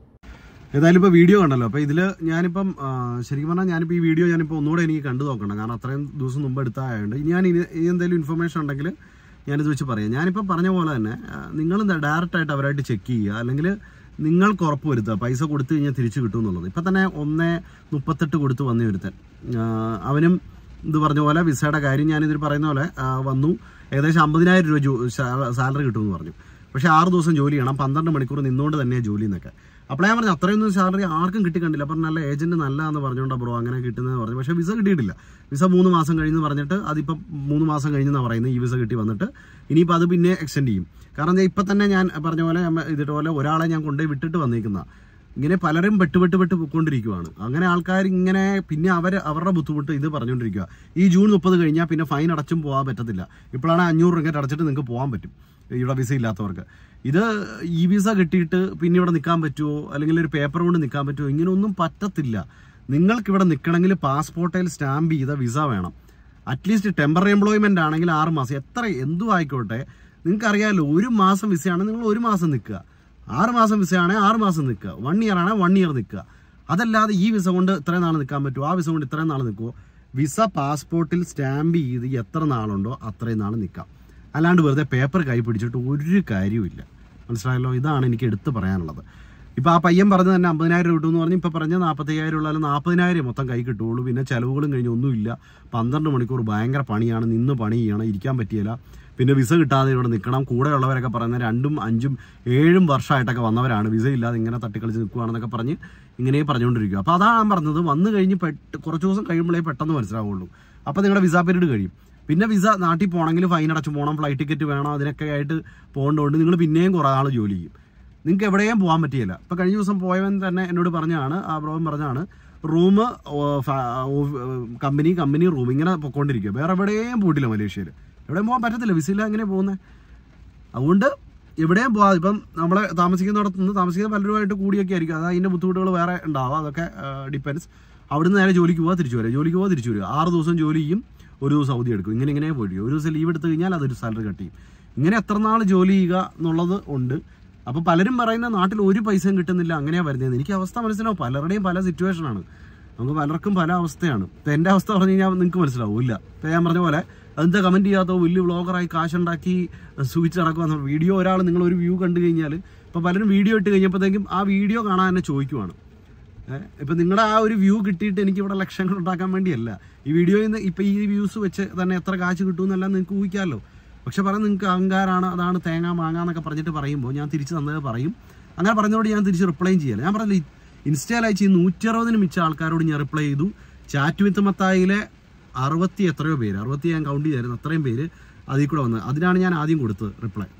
ഏതായാലും ഇപ്പോൾ വീഡിയോ കണ്ടല്ലോ അപ്പോൾ ഇതിൽ ഞാനിപ്പം ആ, ശരിക്കും പറഞ്ഞാൽ ഞാനിപ്പോൾ ഈ വീഡിയോ ഞാനിപ്പോൾ ഒന്നുകൂടെ എനിക്ക് കണ്ടു നോക്കണം കാരണം അത്രയും ദിവസം മുമ്പ് എടുത്തായതുകൊണ്ട് ഇനി ഞാൻ ഇനി ഇനി എന്തെങ്കിലും ഇൻഫർമേഷൻ ഉണ്ടെങ്കിൽ ഞാനിത് വെച്ച് പറയാം ഞാനിപ്പോൾ പറഞ്ഞ പോലെ തന്നെ നിങ്ങൾ ഡയറക്റ്റ് ആയിട്ട് അവരായിട്ട് ചെക്ക് ചെയ്യുക അല്ലെങ്കിൽ നിങ്ങൾക്ക് ഉറപ്പ് വരുത്തുക പൈസ കൊടുത്തു കഴിഞ്ഞാൽ തിരിച്ചു കിട്ടും എന്നുള്ളത് ഇപ്പം തന്നെ ഒന്ന് മുപ്പത്തെട്ട് കൊടുത്ത് വന്നു ഒരുത്തൻ ആ, അവനും ഇത് പറഞ്ഞ പോലെ വിസയുടെ കാര്യം ഞാനിതിൽ പറയുന്ന പോലെ ആ, വന്നു ഏകദേശം അമ്പതിനായിരം രൂപ ജോ- സാ- സാലറി കിട്ടുമെന്ന് പറഞ്ഞു പക്ഷേ ആറ് ദിവസം ജോലി ചെയ്യണം പന്ത്രണ്ട് മണിക്കൂർ നിന്നുകൊണ്ട് തന്നെയാണ് ജോലി എന്നൊക്കെ അപ്പോൾ ഞാൻ പറഞ്ഞു അത്രയൊന്നും സാലറി ആർക്കും കിട്ടി കണ്ടില്ല അപ്പം നല്ല ഏജന്റ് നല്ലതാന്ന് പറഞ്ഞുകൊണ്ടാണ് ബ്രോ അങ്ങനെ കിട്ടുന്നതെന്ന് പറഞ്ഞു പക്ഷേ വിസ കിട്ടിയിട്ടില്ല വിസ മൂന്ന് മാസം കഴിഞ്ഞെന്ന് പറഞ്ഞിട്ട് അതിപ്പം മൂന്ന് മാസം കഴിഞ്ഞെന്നാണ് പറയുന്നത് ഈ വിസ കിട്ടി വന്നിട്ട് ഇനിയിപ്പോൾ അത് പിന്നെ എക്സ്റ്റെൻഡ് ചെയ്യും കാരണം എന്താ ഇപ്പം തന്നെ ഞാൻ പറഞ്ഞ പോലെ നമ്മ ഇതുപോലെ ഒരാളെ ഞാൻ കൊണ്ടുപോയി വിട്ടിട്ട് വന്നേക്കുന്ന ഇങ്ങനെ പലരും പെട്ടുപെട്ട് പെട്ട് പോയിക്കൊണ്ടിരിക്കുവാണ് അങ്ങനെ ആൾക്കാർ ഇങ്ങനെ പിന്നെ അവർ അവരുടെ ബുദ്ധിമുട്ട് ഇത് പറഞ്ഞുകൊണ്ടിരിക്കുക ഈ ജൂൺ മുപ്പത് കഴിഞ്ഞാൽ പിന്നെ ഫൈൻ അടച്ചും പോകാൻ പറ്റത്തില്ല ഇപ്പോഴാണ് അഞ്ഞൂറ് റിങ്കറ്റ് അടച്ചിട്ട് നിങ്ങൾക്ക് പോകാൻ പറ്റും ഇവിടെ വിസ ഇല്ലാത്തവർക്ക് ഇത് ഈ വിസ കിട്ടിയിട്ട് പിന്നെ ഇവിടെ നിൽക്കാൻ പറ്റുമോ അല്ലെങ്കിൽ ഒരു പേപ്പർ കൊണ്ട് നിൽക്കാൻ പറ്റുമോ ഇങ്ങനെയൊന്നും പറ്റത്തില്ല നിങ്ങൾക്ക് ഇവിടെ നിൽക്കണമെങ്കിൽ പാസ്പോർട്ടിൽ സ്റ്റാമ്പ് ചെയ്ത വിസ വേണം അറ്റ്ലീസ്റ്റ് ടെമ്പററി എംപ്ലോയ്മെന്റ് ആണെങ്കിൽ ആറ് മാസം എത്ര എന്തും ആയിക്കോട്ടെ നിങ്ങൾക്കറിയാമല്ലോ ഒരു മാസം വിസയാണ് നിങ്ങൾ ഒരു മാസം നിൽക്കുക ആറ് മാസം വിസയാണെങ്കിൽ ആറ് മാസം നിൽക്കുക വൺ ഇയർ ആണെങ്കിൽ വൺ ഇയർ നിൽക്കുക അതല്ലാതെ ഈ വിസ കൊണ്ട് ഇത്രയും നാൾ നിൽക്കാൻ പറ്റുമോ ആ വിസ കൊണ്ട് ഇത്രയും നാൾ നിൽക്കുമോ വിസ പാസ്പോർട്ടിൽ സ്റ്റാമ്പ് ചെയ്ത് എത്ര നാളുണ്ടോ അത്രയും നാൾ നിൽക്കാം അല്ലാണ്ട് വെറുതെ പേപ്പർ കൈ പിടിച്ചിട്ട് ഒരു കാര്യവുമില്ല മനസ്സിലായല്ലോ ഇതാണ് എനിക്ക് എടുത്തു പറയാനുള്ളത് ഇപ്പോൾ ആ പയ്യൻ പറഞ്ഞത് തന്നെ അമ്പതിനായിരം രൂപ എന്ന് പറഞ്ഞ് ഇപ്പോൾ പറഞ്ഞ നാൽപ്പത്തയ്യായിരം ഉള്ളാലും നാൽപ്പതിനായിരം മൊത്തം കൈ കിട്ടുകയുള്ളൂ പിന്നെ ചിലവുകളും കഴിഞ്ഞ് ഒന്നുമില്ല പന്ത്രണ്ട് മണിക്കൂർ ഭയങ്കര പണിയാണ് നിന്ന് പണി ചെയ്യണം ഇരിക്കാൻ പറ്റിയില്ല പിന്നെ വിസ കിട്ടാതെ ഇവിടെ നിൽക്കണം കൂടെയുള്ളവരൊക്കെ പറയുന്നത് രണ്ടും അഞ്ചും ഏഴും വർഷമായിട്ടൊക്കെ വന്നവരാണ് വിസ ഇല്ലാതെ ഇങ്ങനെ തട്ടിക്കളിച്ച് നിൽക്കുകയാണെന്നൊക്കെ പറഞ്ഞ് ഇങ്ങനെ പറഞ്ഞുകൊണ്ടിരിക്കുക അപ്പോൾ അതാണ് ഞാൻ പറഞ്ഞത് വന്നു കഴിഞ്ഞ് പെട്ട് കുറച്ച് ദിവസം കഴിയുമ്പോഴേ പെട്ടെന്ന് മനസ്സിലാവുള്ളൂ അപ്പോൾ നിങ്ങളുടെ വിസ പീരീഡ് കഴിയും പിന്നെ വിസ നാട്ടിൽ പോകണമെങ്കിൽ ഫൈൻ അടച്ചു പോകണം ഫ്ലൈറ്റ് ടിക്കറ്റ് വേണം അതിനൊക്കെ ആയിട്ട് പോകേണ്ടതുകൊണ്ട് നിങ്ങൾ പിന്നെയും കുറേ ആൾ ജോലി ചെയ്യും നിങ്ങൾക്ക് എവിടെയും പോകാൻ പറ്റിയില്ല ഇപ്പോൾ കഴിഞ്ഞ ദിവസം പോയവൻ തന്നെ എന്നോട് പറഞ്ഞാണ് ആ ബ്രോൻ പറഞ്ഞാണ് റൂം കമ്പനി കമ്പനി റൂം ഇങ്ങനെ പൊക്കോണ്ടിരിക്കുക വേറെ എവിടെയും പോയിട്ടില്ല മലേഷ്യയിൽ എവിടെയും പോകാൻ പറ്റത്തില്ല വിസയില്ല എങ്ങനെ പോകുന്നത് അതുകൊണ്ട് എവിടെയും പോകാം ഇപ്പം നമ്മളെ താമസിക്കുന്നിടത്ത് നിന്ന് താമസിക്കുന്ന പലരുമായിട്ട് കൂടിയൊക്കെ ആയിരിക്കും അത് അതിൻ്റെ ബുദ്ധിമുട്ടുകൾ വേറെ ഉണ്ടാവാം അതൊക്കെ ഡിപ്പെൻസ് അവിടുന്ന് നേരെ ജോലിക്ക് പോകാൻ തിരിച്ചു വരിക ജോലിക്ക് പോകാൻ തിരിച്ചു വരിക ആറ് ദിവസം ജോലി ചെയ്യും ഒരു ദിവസം അവധി എടുക്കും ഇങ്ങനെ ഇങ്ങനെ പോയിട്ട് ഒരു ദിവസം ലീവ് എടുത്തു കഴിഞ്ഞാൽ അതൊരു സാലറി കട്ട് ചെയ്യും ഇങ്ങനെ എത്ര നാൾ ജോലി ചെയ്യുക എന്നുള്ളത് ഉണ്ട് അപ്പോൾ പലരും പറയുന്ന നാട്ടിൽ ഒരു പൈസയും കിട്ടുന്നില്ല അങ്ങനെയാണ് വരുന്നത് എനിക്ക് അവസ്ഥ മനസ്സിലാവും പലരുടെയും പല സിറ്റുവേഷനാണ് നമുക്ക് പലർക്കും പല അവസ്ഥയാണ് ഇപ്പം എൻ്റെ അവസ്ഥ പറഞ്ഞു കഴിഞ്ഞാൽ നിങ്ങൾക്ക് മനസ്സിലാവും ഇല്ല ഇപ്പം ഞാൻ പറഞ്ഞ പോലെ അതെന്താ കമൻറ്റ് ചെയ്യാത്തോ വലിയ വ്ളോഗറായി കാശുണ്ടാക്കി സൂചിച്ച് നടക്കുക വീഡിയോ ഒരാൾ നിങ്ങൾ ഒരു വ്യൂ കണ്ടു കഴിഞ്ഞാൽ ഇപ്പോൾ പലരും വീഡിയോ ഇട്ട് കഴിഞ്ഞപ്പോഴത്തേക്കും ആ വീഡിയോ കാണാൻ തന്നെ ചോദിക്കുവാണ് ഇപ്പം നിങ്ങളുടെ ആ ഒരു വ്യൂ കിട്ടിയിട്ട് എനിക്ക് ഇവിടെ ലക്ഷങ്ങൾ ഉണ്ടാക്കാൻ വേണ്ടിയല്ല ഈ വീഡിയോയിൽ നിന്ന് ഇപ്പം ഈ വ്യൂസ് വെച്ച് തന്നെ എത്ര കാശ് കിട്ടുമെന്നെല്ലാം നിങ്ങൾക്ക് ഊഹിക്കാമല്ലോ പക്ഷെ പറയാൻ നിങ്ങൾക്ക് അഹങ്കാരാണ് അതാണ് തേങ്ങ മാങ്ങ എന്നൊക്കെ പറഞ്ഞിട്ട് പറയുമ്പോൾ ഞാൻ തിരിച്ച് തന്നത് പറയും അങ്ങനെ പറഞ്ഞതോട് ഞാൻ തിരിച്ച് റിപ്ലൈയും ചെയ്യാം ഞാൻ പറഞ്ഞില്ല ഇൻസ്റ്റയിൽ അയച്ച് ഈ നൂറ്റി അറുപതിന് മിച്ച ആൾക്കാരോട് ഞാൻ റിപ്ലൈ ചെയ്തു ചാറ്റ് വിത്ത് മത്തായിലെ അറുപത്തി എത്രയോ പേര് അറുപത്തി ഞാൻ കൗണ്ട് ചെയ്തായിരുന്നു അത്രയും പേര് അതിൽ കൂടെ വന്നത് അതിനാണ് ഞാൻ ആദ്യം കൊടുത്തത് റിപ്ലൈ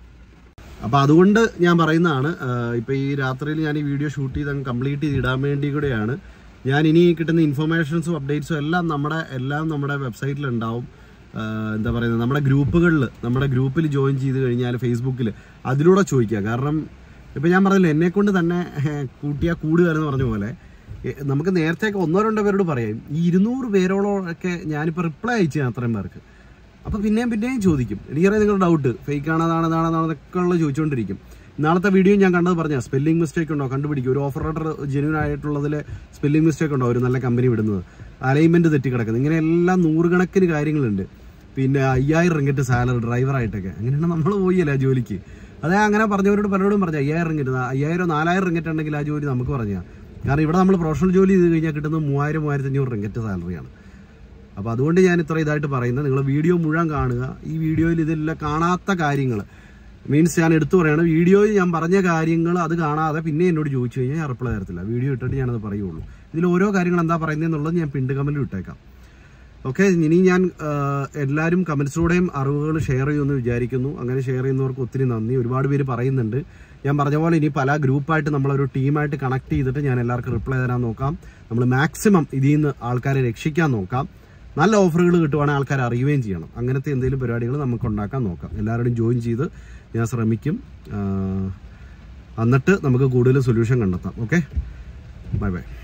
അപ്പോൾ അതുകൊണ്ട് ഞാൻ പറയുന്നതാണ് ഇപ്പോൾ ഈ രാത്രിയിൽ ഞാൻ ഈ വീഡിയോ ഷൂട്ട് ചെയ്ത് അങ്ങ് കംപ്ലീറ്റ് ചെയ്ത് ഇടാൻ വേണ്ടി കൂടെയാണ് ഞാൻ ഇനി കിട്ടുന്ന ഇൻഫർമേഷൻസും അപ്ഡേറ്റ്സും എല്ലാം നമ്മുടെ എല്ലാം നമ്മുടെ വെബ്സൈറ്റിൽ ഉണ്ടാവും ആ, എന്താ പറയുന്നത് നമ്മുടെ ഗ്രൂപ്പുകളിൽ നമ്മുടെ ഗ്രൂപ്പിൽ ജോയിൻ ചെയ്ത് കഴിഞ്ഞാൽ ഫേസ്ബുക്കിൽ അതിലൂടെ ചോദിക്കുക കാരണം ഇപ്പം ഞാൻ പറഞ്ഞില്ല എന്നെ കൊണ്ട് തന്നെ കൂട്ടിയാൽ കൂടുക എന്ന് പറഞ്ഞ പോലെ എ, നമുക്ക് നേരത്തെ ഒന്നോ രണ്ടോ പേരോട് പറയാം ഈ ഇരുന്നൂറ് പേരോളൊക്കെ ഞാനിപ്പോൾ റിപ്ലൈ അയച്ചു ഞാൻ അത്രയും പേർക്ക് അപ്പോൾ പിന്നെയും പിന്നെയും ചോദിക്കും എനിക്കറിയാം നിങ്ങളുടെ ഡൗട്ട് ഫേക്ക് ആണ് അതാണ് അതാണ് അതാണെന്നൊക്കെ ഉള്ളത് ചോദിച്ചുകൊണ്ടിരിക്കും നാളത്തെ വീഡിയോ ഞാൻ കണ്ടത് പറഞ്ഞ സ്പെല്ലിംഗ് മിസ്റ്റേക്ക് ഉണ്ടോ കണ്ടുപിടിക്കും ഒരു ഓഫർ ലെറ്റർ ജെന്യൂൻ ആയിട്ടുള്ളതിൽ സ്പെല്ലിംഗ് മിസ്റ്റേക്ക് ഉണ്ടോ ഒരു നല്ല കമ്പനി വിടുന്നത് അലൈൻമെന്റ് തെറ്റി കിടക്കുന്നത് ഇങ്ങനെ എല്ലാം നൂറുകണക്കിന് കാര്യങ്ങളുണ്ട് പിന്നെ അയ്യായിരം റിങ്കറ്റ് സാലറി ഡ്രൈവറായിട്ടൊക്കെ അങ്ങനെയാണ് നമ്മൾ പോയില്ല ആ ജോലിക്ക് അതെ അങ്ങനെ പറഞ്ഞവരോട് പലരോടും പറഞ്ഞു അയ്യായിരം റിങ്കറ്റ് അയ്യായിരം നാലായിരം റിങ്കറ്റ് ഉണ്ടെങ്കിൽ ആ ജോലി നമുക്ക് പറഞ്ഞാൽ കാരണം ഇവിടെ നമ്മൾ പ്രൊഫഷണൽ ജോലി ചെയ്ത് കഴിഞ്ഞാൽ കിട്ടുന്നത് മൂവായിരം മൂവായിരത്തി അഞ്ഞൂറ് റിങ്കറ്റ് സാലറിയാണ് അപ്പോൾ അതുകൊണ്ട് ഞാൻ ഇത്ര ഇതായിട്ട് പറയുന്നത് നിങ്ങൾ വീഡിയോ മുഴുവൻ കാണുക ഈ വീഡിയോയിൽ ഇതെല്ലാം കാണാത്ത കാര്യങ്ങൾ മീൻസ് ഞാൻ എടുത്തു പറയണം വീഡിയോയിൽ ഞാൻ പറഞ്ഞ കാര്യങ്ങൾ അത് കാണാതെ പിന്നെ എന്നോട് ചോദിച്ചു കഴിഞ്ഞാൽ ഞാൻ റിപ്ലൈ തരത്തില്ല വീഡിയോ ഇട്ടിട്ട് ഞാനത് പറയുള്ളൂ ഇതിൽ ഓരോ കാര്യങ്ങൾ എന്താ പറയുന്നതെന്നുള്ളത് ഞാൻ പിണ്ട് കമൻറ്റിൽ ഇട്ടേക്കാം ഓക്കെ ഇനി ഞാൻ ആ, എല്ലാവരും കമൻസിലൂടെയും അറിവുകൾ ഷെയർ ചെയ്യുമെന്ന് വിചാരിക്കുന്നു അങ്ങനെ ഷെയർ ചെയ്യുന്നവർക്ക് ഒത്തിരി നന്ദി ഒരുപാട് പേര് പറയുന്നുണ്ട് ഞാൻ പറഞ്ഞ പോലെ ഇനി പല ഗ്രൂപ്പായിട്ട് നമ്മളൊരു ടീമായിട്ട് കണക്ട് ചെയ്തിട്ട് ഞാൻ എല്ലാവർക്കും റിപ്ലൈ തരാൻ നോക്കാം നമ്മൾ മാക്സിമം ഇതിൽ നിന്ന് ആൾക്കാരെ രക്ഷിക്കാൻ നോക്കാം നല്ല ഓഫറുകൾ കിട്ടുവാണെങ്കിൽ ആൾക്കാർ അറിയുകയും ചെയ്യണം അങ്ങനത്തെ എന്തെങ്കിലും പരിപാടികൾ നമുക്ക് ഉണ്ടാക്കാൻ നോക്കാം എല്ലാവരോടും ജോയിൻ ചെയ്ത് ഞാൻ ശ്രമിക്കും ആ, എന്നിട്ട് നമുക്ക് കൂടുതൽ സൊല്യൂഷൻ കണ്ടെത്താം ഓക്കെ ബൈ ബൈ